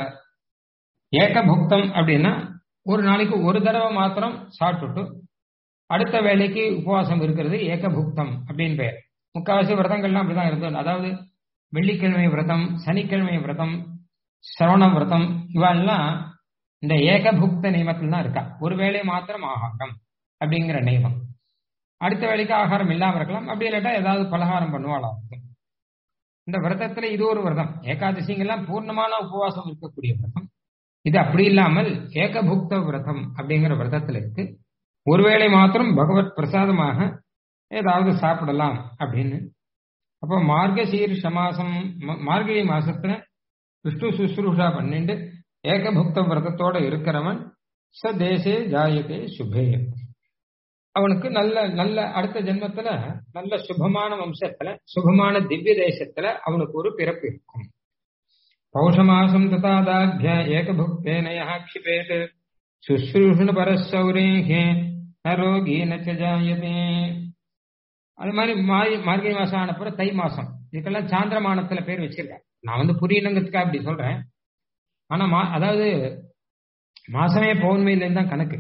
ஏகபுக்தம் அப்படின்னா ஒரு நாளைக்கு ஒரு தடவை மாத்திரம் சாப்பிட்டுட்டு அடுத்த வேலைக்கு உபவாசம் இருக்கிறது ஏகபுக்தம் அப்படின்னு பெயர் முக்காவாசி விரதங்கள்லாம் அப்படிதான் இருந்தது அதாவது வெள்ளிக்கிழமை விரதம் சனிக்கிழமை விரதம் சிரவண விரதம் இவெல்லாம் இந்த ஏகபுக்த நியமத்தில் தான் இருக்கா ஒரு வேளை மாத்திரம் ஆகாரம் அப்படிங்கிற நியமம் அடுத்த வேலைக்கு ஆகாரம் இல்லாம இருக்கலாம் அப்படி இல்லாட்டா ஏதாவது பலகாரம் பண்ணுவாளாம் இந்த விரதத்துல இது ஒரு விரதம் ஏகாதசிங்கெல்லாம் பூர்ணமான உபவாசம் இருக்கக்கூடிய விரதம் இது அப்படி இல்லாமல் ஏகபுக்த விரதம் அப்படிங்கிற விரதத்துல இருக்கு ஒருவேளை மாத்திரம் பகவத் பிரசாதமாக ஏதாவது சாப்பிடலாம் அப்படின்னு அப்போ மார்கசீர்ஷ மாசம் மார்கழி மாசத்துல விஷ்ணு சுசுரூஷா பண்ணிட்டு ஏகபுக்த விரதத்தோட இருக்கிறவன் ச தேசே ஜாயதே சுபே அவனுக்கு நல்ல நல்ல அடுத்த ஜென்மத்துல நல்ல சுபமான வம்சத்துல சுபமான திவ்ய தேசத்துல அவனுக்கு ஒரு பிறப்பு இருக்கும் பௌஷமாசம் ததாதாபிய ஏகபுக்தேன யஹ க்ஷிபேத் சுஸ்ரூஷண பரசௌரேஹே நரோகி நச்ச ஜாயதே அது மாதிரி மாய் மார்கழி மாசம் ஆனப்புறம் தை மாசம் இதுக்கெல்லாம் சாந்திரமானத்துல பேர் வச்சிருக்கேன் நான் வந்து புரியணுங்கிறதுக்காக அப்படி சொல்றேன் ஆனா மா அதாவது மாசமே பௌர்ணமியிலேருந்து தான் கணக்கு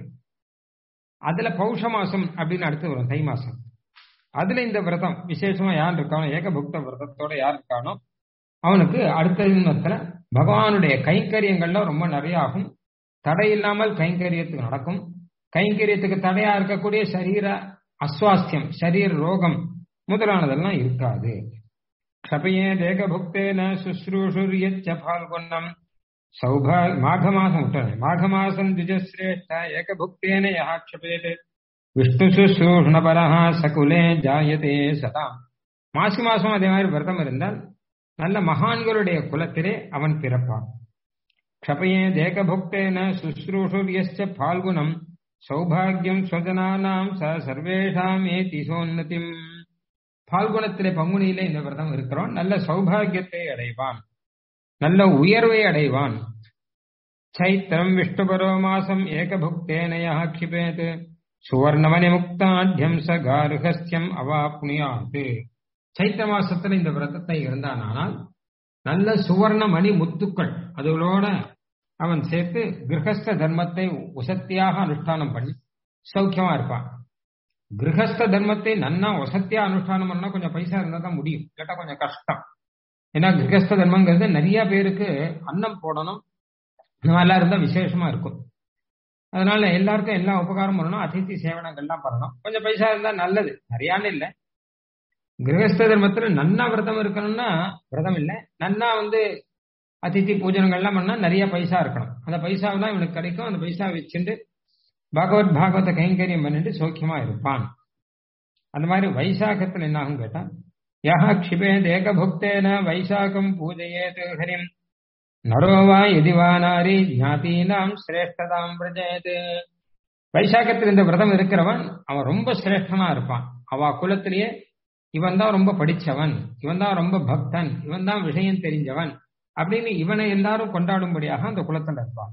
அதுல பௌஷ மாசம் அப்படின்னு அடுத்து வரும் தை மாசம் அதுல இந்த விரதம் விசேஷமா யார் இருக்கானோ ஏகபுக்த விரதத்தோட யார் இருக்கானோ அவனுக்கு அடுத்த தினத்துல பகவானுடைய கைங்கரியங்கள்லாம் ரொம்ப நிறைய ஆகும் தடை இல்லாமல் கைங்கரியத்துக்கு நடக்கும் கைங்கரியத்துக்கு தடையா இருக்கக்கூடிய சரீர அஸ்வாஸ்தியம் சரீர ரோகம் முதலானதெல்லாம் இருக்காது க்ஷபையே தேகபுக்தேன சுஸ்ரூஷுரியச்ச பால்குன்னம் சௌபா மாக மாசம் விட்டாரு மாக மாசம் திஜஸ்ரேஷ்ட ஏகபுக்தேன யா க்ஷபேத் விஷ்ணு சுஸ்ரூஷணபரஹ சகுலே ஜாயதே சதாம் மாசி மாசம் அதே மாதிரி விரதம் இருந்தால் நல்ல மகான்களுடைய குலத்திலே அவன் பிறப்பான் க்ஷபையே தேகபுக்தேன சுஸ்ரூஷுரியச்ச பால்குணம் சௌபாகியம் ஸ்வஜனானாம் ச சர்வேஷாம் ஏ சோன்னதிம் பால்குணத்திலே பங்குனியிலே இந்த விரதம் இருக்கிறோம் நல்ல சௌபாகியத்தை அடைவான் நல்ல உயர்வை அடைவான் சைத்திரம் விஷ்ணுபரோ மாசம் ஏகபுக்தேனயா க்ஷிபேத் சுவர்ணமணி முக்தாட்யம் ச கார்ஹஸ்தியம் அவாப்புனியாத் சைத்திர மாசத்துல இந்த விரதத்தை இருந்தானால் நல்ல சுவர்ண மணி முத்துக்கள் அதுகளோட அவன் சேர்த்து கிரகஸ்த தர்மத்தை உசத்தியாக அனுஷ்டானம் பண்ணி சௌக்கியமா இருப்பான் கிரகஸ்த தர்மத்தை நன்னா வசத்தியா அனுஷ்டானம் பண்ணா கொஞ்சம் பைசா இருந்தா தான் முடியும் இல்லாட்டா கொஞ்சம் கஷ்டம் ஏன்னா கிரகஸ்த தர்மங்கிறது நிறைய பேருக்கு அன்னம் போடணும் இந்த மாதிரிலாம் இருந்தா விசேஷமா இருக்கும் அதனால எல்லாருக்கும் எல்லா உபகாரம் பண்ணணும் அதித்தி சேவனங்கள்லாம் பண்ணணும் கொஞ்சம் பைசா இருந்தா நல்லது நிறையான்னு இல்லை கிரகஸ்த தர்மத்துல நன்னா விரதம் இருக்கணும்னா விரதம் இல்லை நன்னா வந்து அதித்தி பூஜனங்கள்லாம் பண்ணா நிறைய பைசா இருக்கணும் அந்த பைசா தான் இவனுக்கு கிடைக்கும் அந்த பைசா வச்சுட்டு பாகவத் பாகவத கைங்கரியம் பண்ணிட்டு சௌக்கியமா இருப்பான் அந்த மாதிரி வைசாகத்துல என்ன ஆகும் கேட்டா யஹ க்ஷிபேத் ஏகபுக்தேன வைசாகம் பூஜையேத் ஹரிம் நரோவா எதிவா நாரி ஜாதீனாம் சிரேஷ்டதாம் பிரஜேத் வைசாகத்தில் இந்த விரதம் இருக்கிறவன் அவன் ரொம்ப சிரேஷ்டனா இருப்பான் அவ குலத்திலேயே இவன் தான் ரொம்ப படிச்சவன் இவன் தான் ரொம்ப பக்தன் இவன் தான் விஷயம் தெரிஞ்சவன் அப்படின்னு இவனை எல்லாரும் கொண்டாடும்படியாக அந்த குலத்தில் இருப்பான்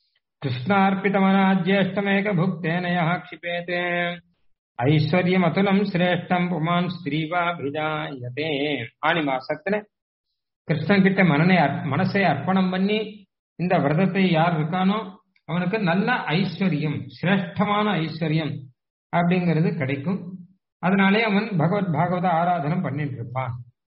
கிருஷ்ணார்ப்பிதமனாஜ்யேஷ்டமேக புக்தேனயா க்ஷிபேத் ஐஸ்வர்யம் அதுலம் சிரேஷ்டம் புமான் ஸ்திரீவாபிஜாயதே ஆணி மாசத்துல கிருஷ்ணன் கிட்ட மனனை மனசை அர்ப்பணம் பண்ணி இந்த விரதத்தை யார் இருக்கானோ அவனுக்கு நல்ல ஐஸ்வர்யம் சிரேஷ்டமான ஐஸ்வர்யம் அப்படிங்கிறது கிடைக்கும் அதனாலே அவன் பகவத் பாகவத ஆராதனம் பண்ணிட்டு இருப்பான்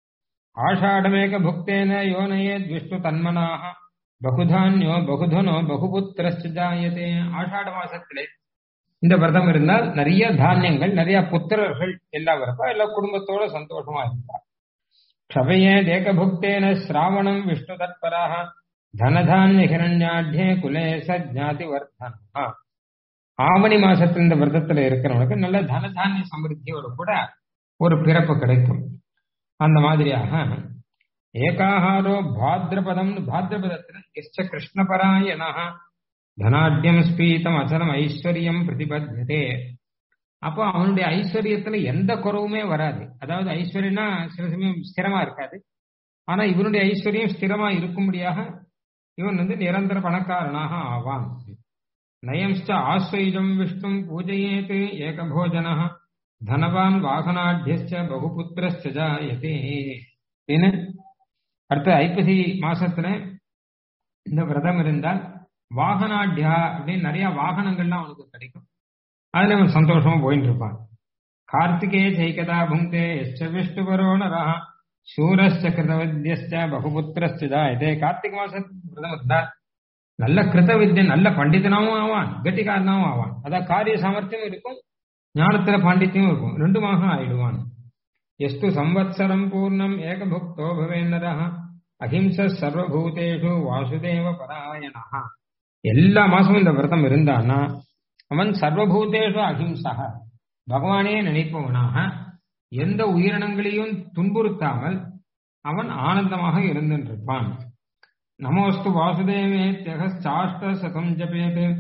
ஆஷாடமேக புக்தேன யோனயேத் விஷ்ணு தன்மனாக பகுதான்யோ பகுதனோ பகுபுத்திரஸ்ட ஜாயதே ஆஷாட மாசத்திலே இந்த விரதம் இருந்தால் நிறைய தானியங்கள் நிறைய புத்திரர்கள் எல்லாம் இருப்பா எல்லா குடும்பத்தோட சந்தோஷமா இருப்பா க்ஷபையே தேகபுக்தேன சிராவணம் விஷ்ணு தத்பராக தனதானிய ஹிரண்யாட்யே குலே சஜாதி வர்தனா ஆவணி மாசத்துல இந்த விரதத்துல இருக்கிறவனுக்கு நல்ல தனதானிய சமிருத்தியோட கூட ஒரு பிறப்பு கிடைக்கும் அந்த மாதிரியாக ஏகாஹாரோ பாத்ரபதம் பாத்ரபதத்துல எச்ச கிருஷ்ணபராயணா தனாட்யம் ஸ்பீதம் அசலம் ஐஸ்வர்யம் பிரதிபத்தியதே அப்போ அவனுடைய ஐஸ்வர்யத்துல எந்த குறவுமே வராது அதாவது ஐஸ்வர்யம்னா சில சமயம் ஸ்திரமா இருக்காது ஆனா இவனுடைய ஐஸ்வர்யம் ஸ்திரமா இருக்கும்படியாக இவன் வந்து நிரந்தர பணக்காரனாக ஆவான் நயம்ச்ச ஆஸ்வைஜம் விஷ்ணும் பூஜையேத் ஏகபோஜன தனவான் வாகனாட்யஸ்ச பகுபுத்திரஸ்ச ஜாயதே என்ன அடுத்த ஐப்பசி மாசத்துல இந்த விரதம் இருந்தால் வாகனாட்யா அப்படின்னு நிறைய வாகனங்கள்லாம் அவனுக்கு கிடைக்கும் அதுல அவன் சந்தோஷமா போயிட்டு இருப்பான் கார்த்திகே ஜெய்கதா புங்கே எச்ச விஷ்ணுபரோ நரா சூரஸ்ச கிருதவித்யஸ்ச பகுபுத்திரஸ்ச ஜாயதே கார்த்திக மாசத்துக்கு விரதம் இருந்தால் நல்ல கிருத வித்யன் நல்ல பண்டிதனாவும் ஆவான் கெட்டிக்காரனாவும் ஆவான் அதான் காரிய சாமர்த்தியம் இருக்கும் ஞானத்துல பாண்டித்யம் இருக்கும் ரெண்டுமாக ஆயிடுவான் எஸ்து சம்வத்சரம் பூர்ணம் ஏகபுக்தோ பவேந்தரா அஹிம்ச சர்வபூதேஷு வாசுதேவ பராயணா எல்லா மாசமும் இந்த விரதம் இருந்தான்னா அவன் சர்வபூதேஷு அஹிம்சா பகவானே நினைப்பவனாக எந்த உயிரினங்களையும் துன்புறுத்தாமல் அவன் ஆனந்தமாக இருந்திருப்பான் நமோஸ்து வாசுதேவே தியகாஷ்ட சதம் ஜபேத்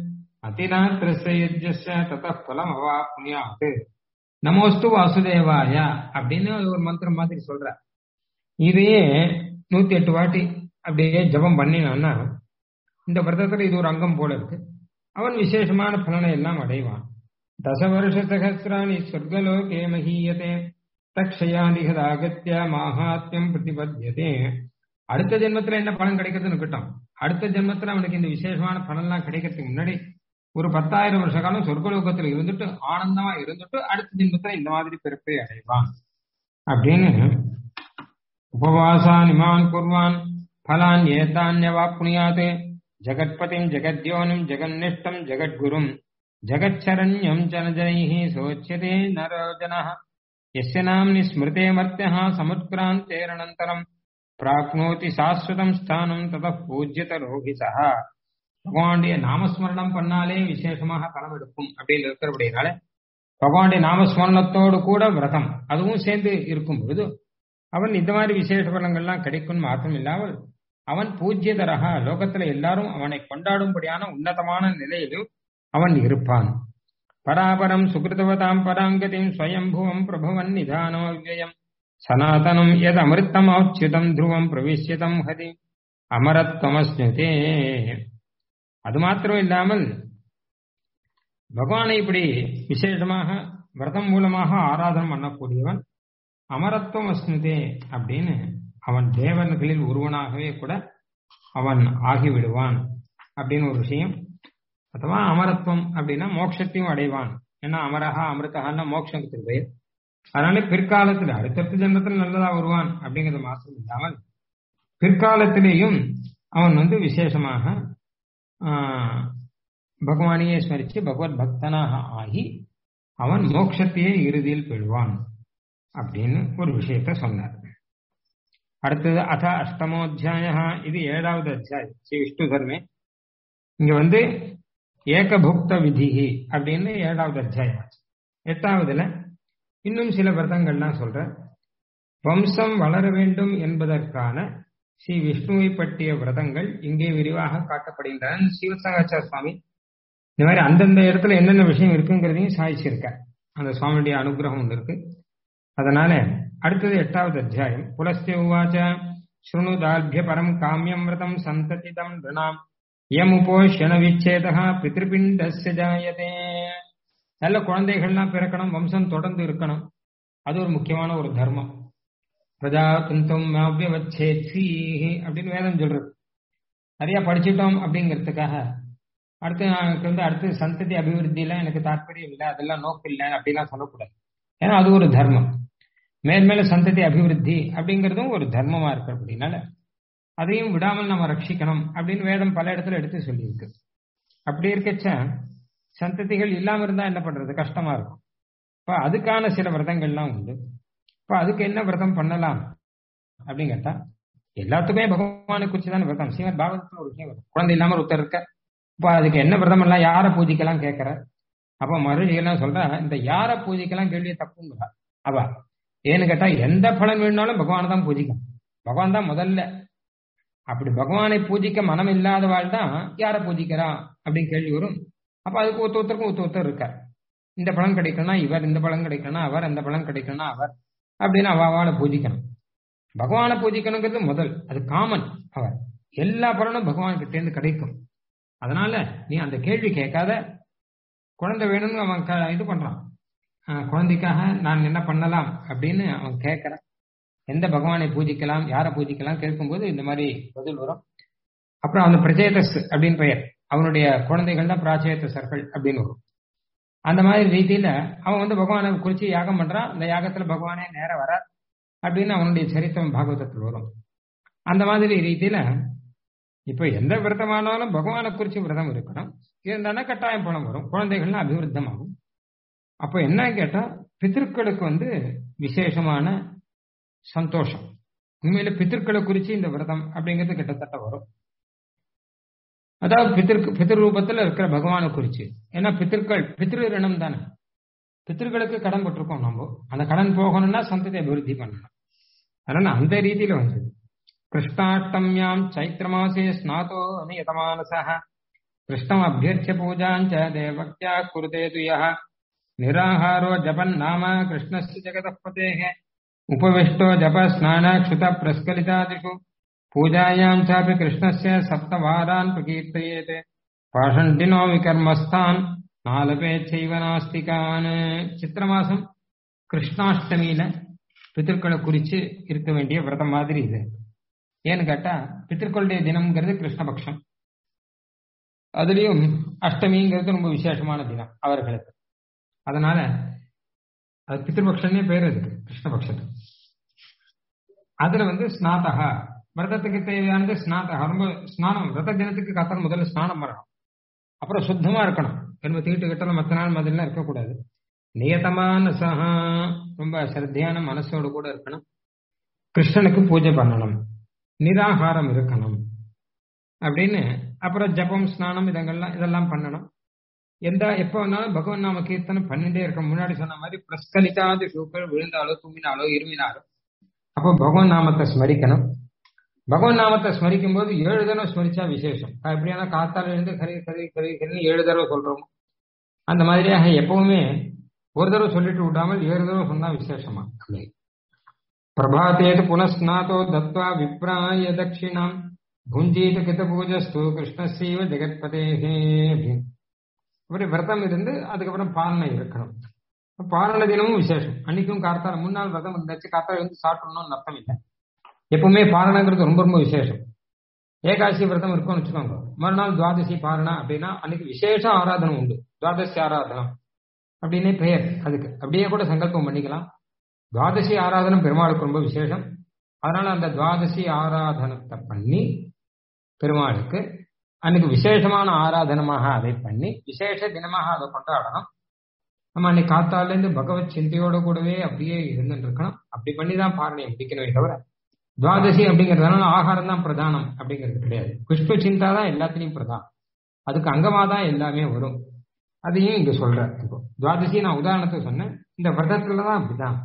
அதிராத்திரஸ்ய யஜ்ஜஸ்ய ததः பலம் அவாப்னுயாத் நமோஸ்து வாசுதேவாய அப்படின்னு ஒரு மந்திரம் மாதிரி சொல்ற இதையே நூத்தி எட்டு வாட்டி அப்படியே ஜபம் பண்ணினான்னா இந்த விரதத்துல இது ஒரு அங்கம் போல இருக்கு அவன் விசேஷமான பலனை எல்லாம் அடைவான் தசவருஷ சகசிராணி சொர்க்கலோகே மகீயதே தக்ஷயாதிகதாகத்திய மாஹாத்யம் பிரதிபத்தியதே அடுத்த ஜென்மத்துல என்ன பலன் கிடைக்கிறதுன்னு இருக்கட்டும் அடுத்த ஜென்மத்துல அவனுக்கு இந்த விசேஷமான பலன்லாம் கிடைக்கிறதுக்கு முன்னாடி ஒரு பத்தாயிரம் வருஷ காலம் சொர்க்கலோகத்துல இருந்துட்டு ஆனந்தமா இருந்துட்டு அடுத்த ஜென்மத்துல இந்த மாதிரி பிறப்பை அடைவான் அப்படின்னு உபவாசான் இமான் குர்வான் பலான் ஏதான்யவாப்னுயாத் ஜகத்பதிம் ஜெகத்யோனிம் ஜெகன்னிஷ்டம் ஜெகத்குரும் ஜகச்சரண்யம் ஜனஜனைः சோச்சியதே நரோஜனः यस्य नाम्नि स्मृते मर्त्यः समुत्क्रान्तेरनन्तरम् प्राप्नोति சாஸ்வதம் ஸ்தானம் தத பூஜ்யத ரோகிசா பகவானுடைய நாமஸ்மரணம் பண்ணாலே விசேஷமாக பலம் எடுக்கும் அப்படின்னு இருக்கிறபடினால பகவானுடைய நாமஸ்மரணத்தோடு கூட விரதம் அதுவும் சேர்ந்து இருக்கும் பொழுது அவன் இந்த மாதிரி விசேஷ பலங்கள்லாம் கிடைக்கும் மாற்றம் இல்லாமல் அவன் பூஜ்யதரக லோகத்துல எல்லாரும் அவனை கொண்டாடும்படியான உன்னதமான நிலையிலும் அவன் இருப்பான் பராபரம் சுகிருதவதாம் பராங்கதிம் ஸ்வயம்புவம் பிரபவன் நிதானோ வியம் சனாதனம் எது அமிர்தம் ஔச்சிதம் துருவம் பிரவிஷ்யதம் ஹதி அமரத்வமஸ்னுதே அது மாத்திரம் இல்லாமல் பகவானை இப்படி விசேஷமாக விரதம் மூலமாக ஆராதனை பண்ணக்கூடியவன் அமரத்துவம் அஸ்னுதே அப்படின்னு அவன் தேவன்களில் ஒருவனாகவே கூட அவன் ஆகிவிடுவான் அப்படின்னு ஒரு விஷயம் அதுவா அமரத்துவம் அப்படின்னா மோட்சத்தையும் அடைவான் ஏன்னா அமரஹா அமிர்தஹான்னா மோட்சத்துக்கு பெயர் அதனால பிற்காலத்துல அடுத்தடுத்த ஜென்மத்தில் நல்லதா வருவான் அப்படிங்கிறது மாத்திரம் இல்லாமல் பிற்காலத்திலேயும் அவன் வந்து விசேஷமாக பகவானையே ஸ்மரிச்சு பகவத் பக்தனாக ஆகி அவன் மோட்சத்தையே இறுதியில் பெறுவான் அப்படின்னு ஒரு விஷயத்த சொன்னார் அடுத்தது அத அஷ்டமோத்தியாய இது ஏழாவது அத்தியாயம் ஸ்ரீ விஷ்ணு தர்மே இங்க வந்து ஏகபுக்த விதிகி அப்படின்னு ஏழாவது அத்தியாயம் எட்டாவதுல இன்னும் சில விரதங்கள்லாம் சொல்ற வம்சம் வளர வேண்டும் என்பதற்கான ஸ்ரீ விஷ்ணுவை பற்றிய விரதங்கள் இங்கே விரிவாக காட்டப்படுகின்றன சிவசங்காச்சார சுவாமி இந்த மாதிரி அந்தந்த இடத்துல என்னென்ன விஷயம் இருக்குங்கிறதையும் சாதிச்சிருக்க அந்த சுவாமியுடைய அனுகிரகம் ஒன்று இருக்கு அதனால அடுத்தது எட்டாவது அத்தியாயம் புலஸ்திய உவாச்ச ஸ்ருணுதார்பிய பரம் காமியம் விரதம் சந்ததிதம் ரிணாம் யமுபோஷண விச்சேதா பித்ருபிண்டஸ்ய ஜாயதே நல்ல குழந்தைகள்லாம் பிறக்கணும் வம்சம் தொடர்ந்து இருக்கணும் அது ஒரு முக்கியமான ஒரு தர்மம் பிரஜா துந்தம் அவ்வச்சேத்ஸி அப்படின்னு வேதம் சொல்றது நிறைய படிச்சுட்டோம் அப்படிங்கிறதுக்காக அடுத்து எனக்கு வந்து அடுத்து சந்ததி அபிவிருத்தியில எனக்கு தாற்பயம் இல்லை அதெல்லாம் நோக்கு இல்லை அப்படிலாம் சொல்லக்கூடாது ஏன்னா அது ஒரு தர்மம் மேல் மேல சந்ததி அபிவிருத்தி அப்படிங்கிறதும் ஒரு தர்மமா இருக்கு அப்படின்னால அதையும் விடாமல் நம்ம ரட்சிக்கணும் அப்படின்னு வேதம் பல இடத்துல எடுத்து சொல்லியிருக்கு அப்படி இருக்கச்ச சந்ததிகள் இல்லாம இருந்தா என்ன பண்றது கஷ்டமா இருக்கும் இப்ப அதுக்கான சில விரதங்கள்லாம் உண்டு இப்ப அதுக்கு என்ன விரதம் பண்ணலாம் அப்படின்னு கேட்டா எல்லாத்துக்குமே பகவானை குறிச்சு தானே விரதம் ஸ்ரீமத் பாகவதத்துல ஒரு விஷயம் வரும் குழந்தை இல்லாம ஒருத்தர் இருக்க இப்ப அதுக்கு என்ன விரதம் எல்லாம் யாரை பூஜிக்கலாம் கேட்கிற அப்ப மறுபடியும் சொல்ற இந்த யாரை பூஜிக்கலாம் கேள்வியை தப்புங்கிறா அவ ஏன்னு கேட்டா எந்த பலன் வேணும்னாலும் பகவானை தான் பூஜிக்கணும் பகவான் தான் முதல்ல அப்படி பகவானை பூஜிக்க மனம் இல்லாதவாள் தான் யாரை பூஜிக்கிறா அப்படின்னு கேள்வி வரும் அப்ப அதுக்கு ஒருத்த ஒருத்தருக்கும் ஒருத்த ஒருத்தர் இருக்கார் இந்த பலன் கிடைக்கணும்னா இவர் இந்த பலன் கிடைக்கணும்னா அவர் அந்த பலன் கிடைக்கணும்னா அவர் அப்படின்னு அவாவாளை பூஜிக்கணும் பகவானை பூஜிக்கணுங்கிறது முதல் அது காமன் அவர் எல்லா பலனும் பகவான் கிட்டேருந்து கிடைக்கும் அதனால நீ அந்த கேள்வி கேட்காத குழந்தை வேணும்னு அவன் இது பண்றான் குழந்தைக்காக நான் என்ன பண்ணலாம் அப்படின்னு அவன் கேட்கறான் எந்த பகவானை பூஜிக்கலாம் யாரை பூஜிக்கலாம் கேட்கும்போது இந்த மாதிரி பதில் வரும் அப்புறம் அந்த பிரஜேதஸ் அப்படின்னு பெயர் அவனுடைய குழந்தைகள் தான் பிராச்சேதசர்கள் அப்படின்னு வரும் அந்த மாதிரி ரீதியில அவன் வந்து பகவானை குறிச்சு யாகம் பண்றான் அந்த யாகத்துல பகவானே நேர வர அப்படின்னு அவனுடைய சரித்திரம் பாகவதத்தில் வரும் அந்த மாதிரி ரீதியில இப்ப எந்த விரதமானாலும் பகவானை குறிச்சு விரதம் இருக்கணும் இருந்தானா கட்டாயம் பணம் வரும் குழந்தைகள்லாம் அபிவிருத்தமாகும் அப்ப என்ன கேட்டா பித்திருக்களுக்கு வந்து விசேஷமான சந்தோஷம் உண்மையில பித்திருக்களை குறிச்சு இந்த விரதம் அப்படிங்கிறது கிட்டத்தட்ட வரும் அதாவது பித்திருக்கு பித்திரு ரூபத்துல இருக்கிற பகவானை குறிச்சு ஏன்னா பித்திருக்கள் பித்திரு ரிணம் தானே பித்திருக்களுக்கு கடன் பட்டிருக்கோம் நம்ம அந்த கடன் போகணும்னா சந்ததி அபிவிருத்தி பண்ணணும் அதனால அந்த ரீதியில வந்தது கிருஷ்ணாஷ்டமியாம் சைத்திர மாசே ஸ்நாதோ நியதமானசா கிருஷ்ணம் அபியர்ச்சிய பூஜாஞ்ச தேவக்தியா குருதே துயः நிராகாரோ ஜபன் நாம கிருஷ்ணஸ்ய ஜெகதப்பதேः उपविष्टो जप स्नानाक्षुत प्रस्खलितादिषु पूजायां चापि कृष्णस्य सप्तवारान् प्रकीर्तयेत् पाषण्डिनो विकर्मस्थान् नालपेच्छैव नास्तिकान् சித்திரமாசம் கிருஷ்ணாஷ்டமியில பித்திருக்களை குறிச்சு இருக்க வேண்டிய விரதம் மாதிரி இது ஏன்னு கேட்டா பித்திருக்களுடைய தினம்ங்கிறது கிருஷ்ணபக்ஷம் அதுலயும் அஷ்டமிங்கிறது ரொம்ப விசேஷமான தினம் அவர்களுக்கு அதனால அது பித்திருபக்ஷன்னே பேர் இருக்கு கிருஷ்ணபக்ஷத்துக்கு அதுல வந்து ஸ்நாதகா விரதத்துக்கு தேவையானது ஸ்நாதகா ரொம்ப ஸ்நானம் விரத தினத்துக்கு கத்தல் முதல்ல ஸ்நானம் பண்ணணும் அப்புறம் சுத்தமா இருக்கணும் ரொம்ப தீட்டு கிட்டல மற்ற நாள் மாதிரிலாம் இருக்கக்கூடாது நியதமான சகா ரொம்ப சிரத்தையான மனசோடு கூட இருக்கணும் கிருஷ்ணனுக்கு பூஜை பண்ணணும் நிராகாரம் இருக்கணும் அப்படின்னு அப்புறம் ஜபம் ஸ்நானம் இதெல்லாம் இதெல்லாம் பண்ணணும் எந்த எப்போ வேணாலும் பகவான் நாம கீர்த்தனம் பண்ணிட்டே இருக்க முன்னாடி சொன்ன மாதிரி பிரஸ்கலித்தாது சூக்கள் விழுந்தாலோ தூங்கினாலோ இருமினாலோ அப்போ பகவான் நாமத்தை ஸ்மரிக்கணும் பகவான் நாமத்தை ஸ்மரிக்கும் போது ஏழு தடவை ஸ்மரிச்சா விசேஷம் எப்படியான காத்தால இருந்து கரி கரி கரி கரின்னு ஏழு தடவை சொல்றோம் அந்த மாதிரியாக எப்பவுமே ஒரு தடவை சொல்லிட்டு விடாமல் ஏழு தடவை சொன்னா விசேஷமா பிரபாத்தேது புனஸ்நாதோ தத்வா விப்ராய தட்சிணாம் புஞ்சீத கித பூஜஸ்து கிருஷ்ணசீவ ஜெகத்பதேகே அப்படின்னு இப்படி விரதம் இருந்து அதுக்கப்புறம் பாலனை இருக்கணும் பாலன தினமும் விசேஷம் அன்னைக்கும் கார்த்தால முன்னாள் விரதம் இருந்தாச்சு கார்த்தால வந்து சாப்பிடணும்னு அர்த்தம் இல்லை எப்பவுமே பாரணங்கிறது ரொம்ப ரொம்ப விசேஷம் ஏகாசி விரதம் இருக்கும்னு வச்சுக்கோங்க மறுநாள் துவாதசி பாரணா அப்படின்னா அன்னைக்கு விசேஷ ஆராதனை உண்டு துவாதசி ஆராதனம் அப்படின்னே பெயர் அதுக்கு அப்படியே கூட சங்கல்பம் பண்ணிக்கலாம் துவாதசி ஆராதனம் பெருமாளுக்கு ரொம்ப விசேஷம் அதனால அந்த துவாதசி ஆராதனத்தை பண்ணி பெருமாளுக்கு அன்னைக்கு விசேஷமான ஆராதனமாக அதை பண்ணி விசேஷ தினமாக அதை கொண்டாடணும் நம்ம அன்னைக்கு காத்தாலேருந்து பகவத் சிந்தையோட கூடவே அப்படியே இருந்துட்டு இருக்கணும் அப்படி பண்ணி தான் பாரணையை முடிக்கணுமே தவிர துவாதசி அப்படிங்கிறதுனால ஆகாரம் தான் பிரதானம் அப்படிங்கிறது கிடையாது புஷ்ப சிந்தா தான் எல்லாத்துலயும் பிரதானம் அதுக்கு அங்கமா தான் எல்லாமே வரும் அதையும் இங்க சொல்ற இப்போ துவாதசி நான் உதாரணத்துக்கு சொன்னேன் இந்த விரதத்துல தான் அப்படிதான்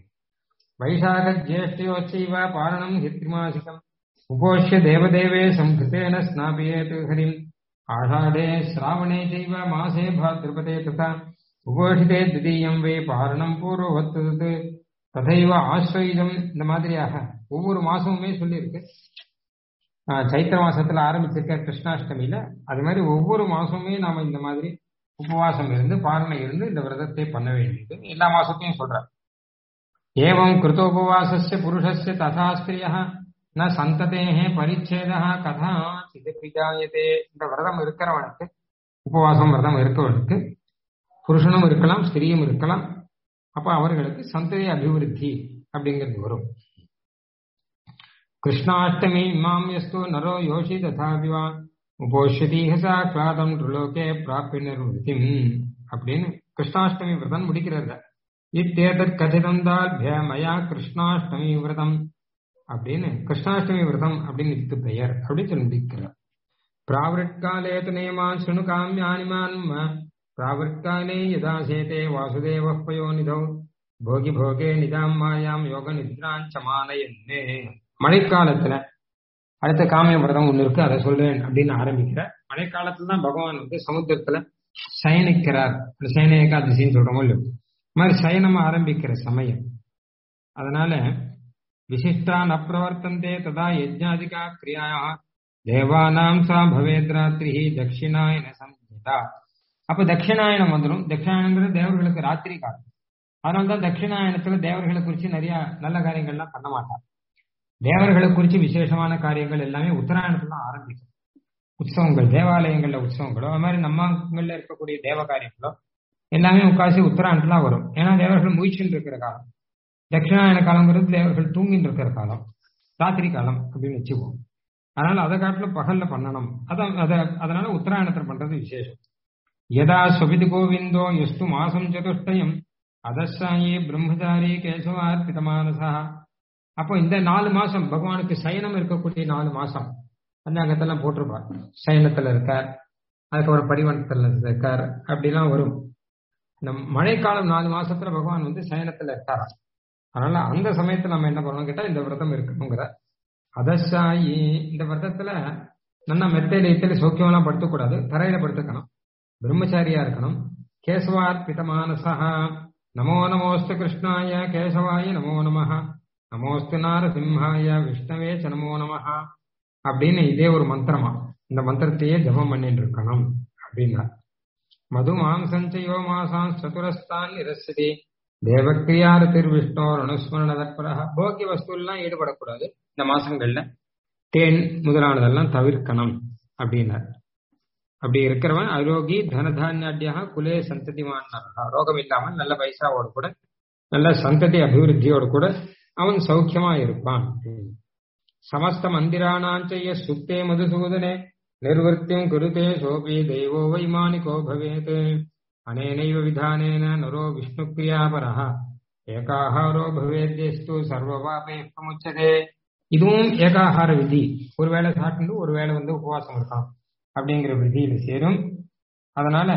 வைசாக ஜேஷ்டயோச்சைவ பாரணம் ஹித்ரிமாசிகம் உபோஷ்ய தேவதேவே சம்கிருத்தேன ஸ்நாபியேத் ஹரிம் ஆஷாடே ஸ்ராவணே செய்வ மாசே பாத்ருபதே ததா உபோஷிதே திதீயம் வே பாரணம் பூர்வவத்து ததைவ ஆஸ்வயுதம் இந்த மாதிரியாக ஒவ்வொரு மாசமுமே சொல்லியிருக்கு சைத்திர மாசத்துல ஆரம்பிச்சிருக்க கிருஷ்ணாஷ்டமியில அது மாதிரி ஒவ்வொரு மாசமுமே நாம இந்த மாதிரி உபவாசம் இருந்து பாரணை இருந்து இந்த விரதத்தை பண்ண வேண்டியது எல்லா மாசத்தையும் சொல்ற ஏவம் கிருத்தோபவாசஸ்ய புருஷஸ்ய ததா ஸ்திரியா ந சந்ததேகே பரிச்சேதா கதா சிதப்பிஜாயதே இந்த விரதம் இருக்கிறவனுக்கு உபவாசம் விரதம் இருக்கவனுக்கு புருஷனும் இருக்கலாம் ஸ்திரியும் இருக்கலாம் அப்ப அவர்களுக்கு சந்ததி அபிவிருத்தி அப்படிங்கிறது வரும் கிருஷ்ணாஷ்டமி இமாம் எஸ்து நரோ யோஷி ததாபிவா உபோஷதீக சாட்சாதம் ட்ருலோகே பிராப்பி நிர்வൃத்திம் அப்படின்னு கிருஷ்ணாஷ்டமி விரதம் முடிக்கிறது இத்தேதற் கதிதம் தால்பிய மயா கிருஷ்ணாஷ்டமி விரதம் அப்படின்னு கிருஷ்ணாஷ்டமி விரதம் அப்படின்னு இதுக்கு பெயர் அப்படின்னு சொல்லி முடிக்கிறார் பிராவிற்காலே துணேமான் சுணு காமியானிமான் பிராவிற்காலே யதா சேதே வாசுதேவ பயோநிதௌ போகி போகே நிதாம் மாயாம் யோக நித்ராஞ்சமானயன்னே மழைக்காலத்துல அடுத்த காமிய விரதம் ஒண்ணு இருக்கு அதை சொல்றேன் அப்படின்னு ஆரம்பிக்கிற மழைக்காலத்துல தான் பகவான் வந்து சமுத்திரத்துல சயனிக்கிறார் சயன ஏகாதசின்னு சொல்றோமோ இல்லையோ மாதிரி சயனம் ஆரம்பிக்கிற சமயம் அதனால விசிஷ்டா ந பிரவர்த்தந்தே ததா யஜ்ஞாதிகா கிரியா தேவானாம் சா பவேத் ராத்திரி தட்சிணாயன சம்ஹிதா அப்ப தட்சிணாயனம் வந்துடும் தட்சிணாயனங்கிறது தேவர்களுக்கு ராத்திரி காலம் அதனால்தான் தட்சிணாயனத்துல தேவர்களை குறிச்சு நிறைய நல்ல காரியங்கள்லாம் பண்ண மாட்டாங்க தேவர்களை குறிச்சு விசேஷமான காரியங்கள் எல்லாமே உத்தராயணத்துல தான் ஆரம்பிக்கும் உற்சவங்கள் தேவாலயங்கள்ல உற்சவங்களோ அது மாதிரி நம்மங்கள்ல இருக்கக்கூடிய தேவ காரியங்களோ எல்லாமே முக்காசி உத்தராயணத்துல வரும் ஏன்னா தேவர்கள் முயற்சின்னு இருக்கிற காலம் தட்சிணாயன காலங்கிறது தேவர்கள் தூங்கின்னு இருக்கிற காலம் ராத்திரி காலம் அப்படின்னு வச்சுக்குவோம் அதனால அதை காட்டிலும் பகல்ல பண்ணணும் அதான் அதை அதனால உத்தராயணத்துல பண்றது விசேஷம் யதா சுபிதி கோவிந்தோ எஸ்து மாசம் சதுஷ்டயம் அதசாயி பிரம்மச்சாரி கேசவார்பிதமானசா அப்போ இந்த நாலு மாசம் பகவானுக்கு சயனம் இருக்கக்கூடிய நாலு மாசம் பஞ்சாங்கத்தெல்லாம் போட்டிருப்பார் சயனத்துல இருக்கார் அதுக்கப்புறம் பரிவர்த்தத்துல இருக்கார் அப்படிலாம் வரும் இந்த மழைக்காலம் நாலு மாசத்துல பகவான் வந்து சயனத்துல இருக்காரா அதனால அந்த சமயத்துல நம்ம என்ன பண்ணணும் கேட்டா இந்த விரதம் இருக்கணுங்கிற அதசாயி இந்த விரதத்துல நல்லா மெத்தையில இத்தனை சௌக்கியமெல்லாம் படுத்தக்கூடாது தரையில படுத்துக்கணும் பிரம்மச்சாரியா இருக்கணும் கேசவார்பித மானசா நமோ நமோஸ்து கிருஷ்ணாய கேசவாய நமோ நமஹ நமோஸ்து நாரசிம்ஹாய விஷ்ணவே ச நமோ நமஹ அப்படின்னு இதே ஒரு மந்திரமா இந்த மந்திரத்தையே ஜபம் பண்ணிட்டு இருக்கணும் அப்படின்னா மது மாம்சஞ்சயோ மாசாம் சதுரஸ்தான் நிரசதி தேவக்கிரியார திருவிஷ்ணோர் அனுஸ்மரண தற்பரா போக்கிய வஸ்துலாம் ஈடுபடக்கூடாது இந்த மாசங்கள்ல தேன் முதலானதெல்லாம் தவிர்க்கணும் அப்படின்னார் அப்படி இருக்கிறவன் அரோகி தனதானியாட்டியா குலே சந்ததிமான் ரோகம் இல்லாமல் நல்ல பைசாவோடு கூட நல்ல சந்ததி அபிவிருத்தியோடு கூட அவன் சௌக்கியமா இருப்பான் சமஸ்த மந்திராணாஞ்சய சுத்தே மதுசூதனே நிர்வத்தியம் குருதே சோபி தெய்வோ வைமானிகோ பவேத் அனேனைவ விதானேன நரோ விஷ்ணுக்கிரியாபரः ஏகாஹாரோ பவேத்யஸ்து சர்வபாபை பிரமுச்சதே இதுவும் ஏகாகார விதி ஒருவேளை சாப்பிட்டு ஒருவேளை வந்து உபவாசம் இருக்கலாம் அப்படிங்கிற விதியில சேரும் அதனால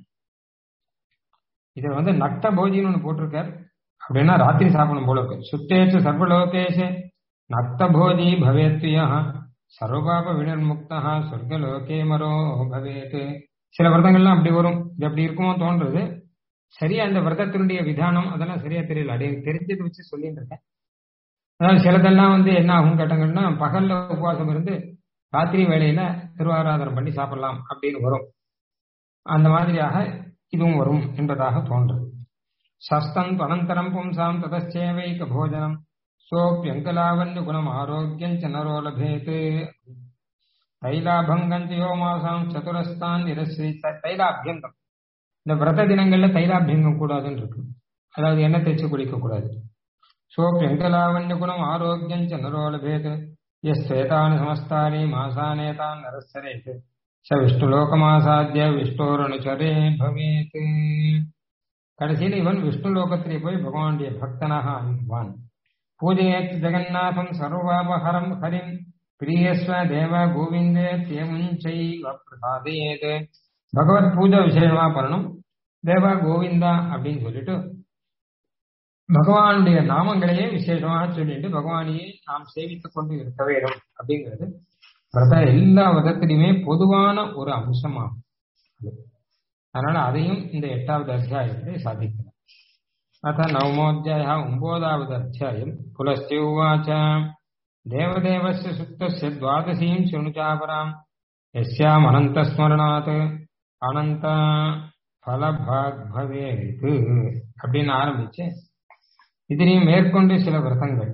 இதுல வந்து நக்த போஜின்னு ஒண்ணு போட்டிருக்கார் அப்படின்னா ராத்திரி சாப்பிடணும் போல இருக்கு சுத்தேச்சு சர்வலோகேஷே நக்த போஜி பவேத்யா சர்வபாப வினிர்முக்தா சொர்க்கலோகே மரோ பவேத் சில விரதங்கள்லாம் அப்படி வரும் இது அப்படி இருக்குமோ தோன்றது சரியா அந்த விரதத்தினுடைய விதானம் அதெல்லாம் சரியா தெரியல அப்படியே தெரிஞ்சதை வச்சு சொல்லிட்டு இருக்கேன் அதாவது சிலதெல்லாம் வந்து என்ன ஆகும் கேட்டாங்கன்னா பகல்ல உபவாசம் இருந்து ராத்திரி வேலையில திருவாராதனம் பண்ணி சாப்பிடலாம் அப்படின்னு வரும் அந்த மாதிரியாக இதுவும் வரும் என்பதாக தோன்றும் சஸ்தம் அனந்தரம் பும்சாம் ததச்சேவைக போஜனம் சோப்பியங்கலாவன்ய குணம் ஆரோக்கியம் நரோ லபேத் தைலாபங்கஞ்சயோ மாசாம் சதுரஸ்தான் நிரசி தைலாபியங்கம் இந்த விரத தினங்கள்ல தைலாபியங்கம் கூடாதுன்னு இருக்கு அதாவது எண்ணெய் தேய்ச்சி குளிக்க கூடாது சோப்பியங்கலாவன்ய குணம் ஆரோக்கியம் நரோ லபேத் எஸ்வேதானி சமஸ்தானி மாசானேதான் நரசரேத் ச விஷ்ணுலோகமாசாத்திய விஷ்ணோரனுச்சரே பவேத் கடைசியில் இவன் விஷ்ணு லோகத்திலே போய் பகவானுடைய பக்தனாக ஆகிடுவான் பூஜையேத் ஜெகநாதம் சர்வாபஹரம் ஹரிம் பிரியஸ்வ தேவ கோவிந்தே தேமுஞ்சை பிரசாதேத் பகவத் பூஜை விசேஷமா பண்ணணும் தேவா கோவிந்தா அப்படின்னு சொல்லிட்டு பகவானுடைய நாமங்களையே விசேஷமாக சொல்லிட்டு பகவானையே நாம் சேவித்துக் கொண்டு இருக்க வேண்டும் அப்படிங்கிறது விரத எல்லா விதத்திலுமே பொதுவான ஒரு அம்சமாகும் அதனால அதையும் இந்த எட்டாவது அத்தியாயத்திலே சாதிக்கலாம் அத்த நவமோத்தியாய ஒன்பதாவது அத்தியாயம் புலஸ்தி உவாச்ச தேவதேவஸ்ய சுத்தஸ்ய துவாதசீம் சுணுச்சாபராம் எஸ்யாம் அனந்தஸ்மரணாத் அனந்த பலபாக் பவேத் அப்படின்னு ஆரம்பிச்சு இதுலயும் மேற்கொண்டு சில விரதங்கள்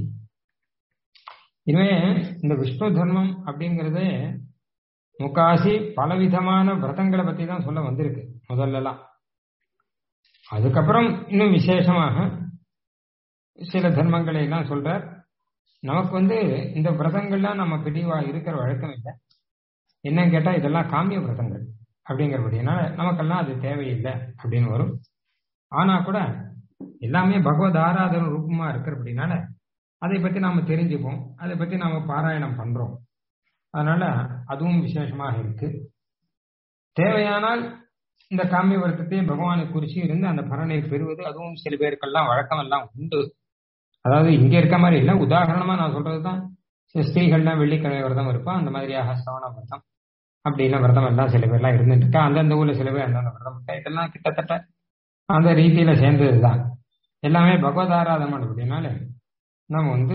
இனிமே இந்த விஷ்ணு தர்மம் அப்படிங்கறது முக்காசி பலவிதமான விரதங்களை பத்தி தான் சொல்ல வந்திருக்கு முதல்லலாம் அதுக்கப்புறம் இன்னும் விசேஷமாக சில தர்மங்களை எல்லாம் சொல்றார் நமக்கு வந்து இந்த விரதங்கள்லாம் நம்ம பிரிவா இருக்கிற வழக்கம் இல்லை என்னன்னு கேட்டா இதெல்லாம் காமிய விரதங்கள் அப்படிங்கிறபடினால நமக்கெல்லாம் அது தேவையில்லை அப்படின்னு வரும் ஆனா கூட எல்லாமே பகவத் ஆராதன ரூபமா இருக்கிறபடினால அதை பத்தி நாம தெரிஞ்சுப்போம் அதை பத்தி நாம பாராயணம் பண்றோம் அதனால அதுவும் விசேஷமாக இருக்கு தேவையானால் இந்த காமிய விரதத்தையும் பகவானை குறிச்சு இருந்து அந்த பலனை பெறுவது அதுவும் சில பேருக்கெல்லாம் வழக்கம் எல்லாம் உண்டு அதாவது இங்க இருக்க மாதிரி இல்லை உதாரணமா நான் சொல்றதுதான் சில ஸ்திரீகள்லாம் வெள்ளிக்கிழமை விரதம் இருப்பா அந்த மாதிரியாக சவண விரதம் அப்படிலாம் விரதம் எல்லாம் சில பேர்லாம் இருந்துட்டு இருக்கா அந்தந்த ஊர்ல சில பேர் அந்தந்த விரதம் இருக்கா இதெல்லாம் கிட்டத்தட்ட அந்த ரீதியில சேர்ந்ததுதான் எல்லாமே பகவத் ஆராதனம் அப்படின்னால நம்ம வந்து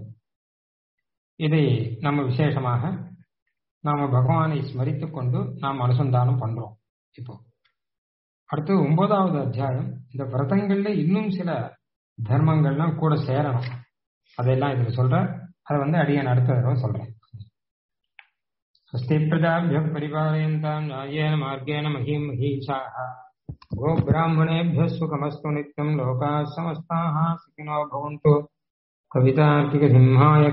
இதை நம்ம விசேஷமாக நாம பகவானை ஸ்மரித்து கொண்டு நாம் அனுசந்தானம் பண்றோம் இப்போ அடுத்து ஒன்பதாவது அத்தியாயம் இந்த விரதங்கள்ல இன்னும் சில தர்மங்கள்லாம் கூட சேரணும் அதெல்லாம் இதுல சொல்ற அதை வந்து அடியன் அடுத்த தடவை சொல்றேன் स्वस्ति प्रजाभ्यः परिपालयन्तां न्यायेन मार्गेण महीं महीषाः गो ब्राह्मणेभ्यः सुखमस्तु नित्यं लोकाः समस्ताः सुखिनो भवन्तु कवितार्किकसिंहाय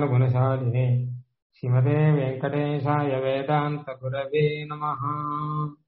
कल्याणगुणशालिने श्रीमते वेङ्कटेशाय वेदान्तगुरवे नमः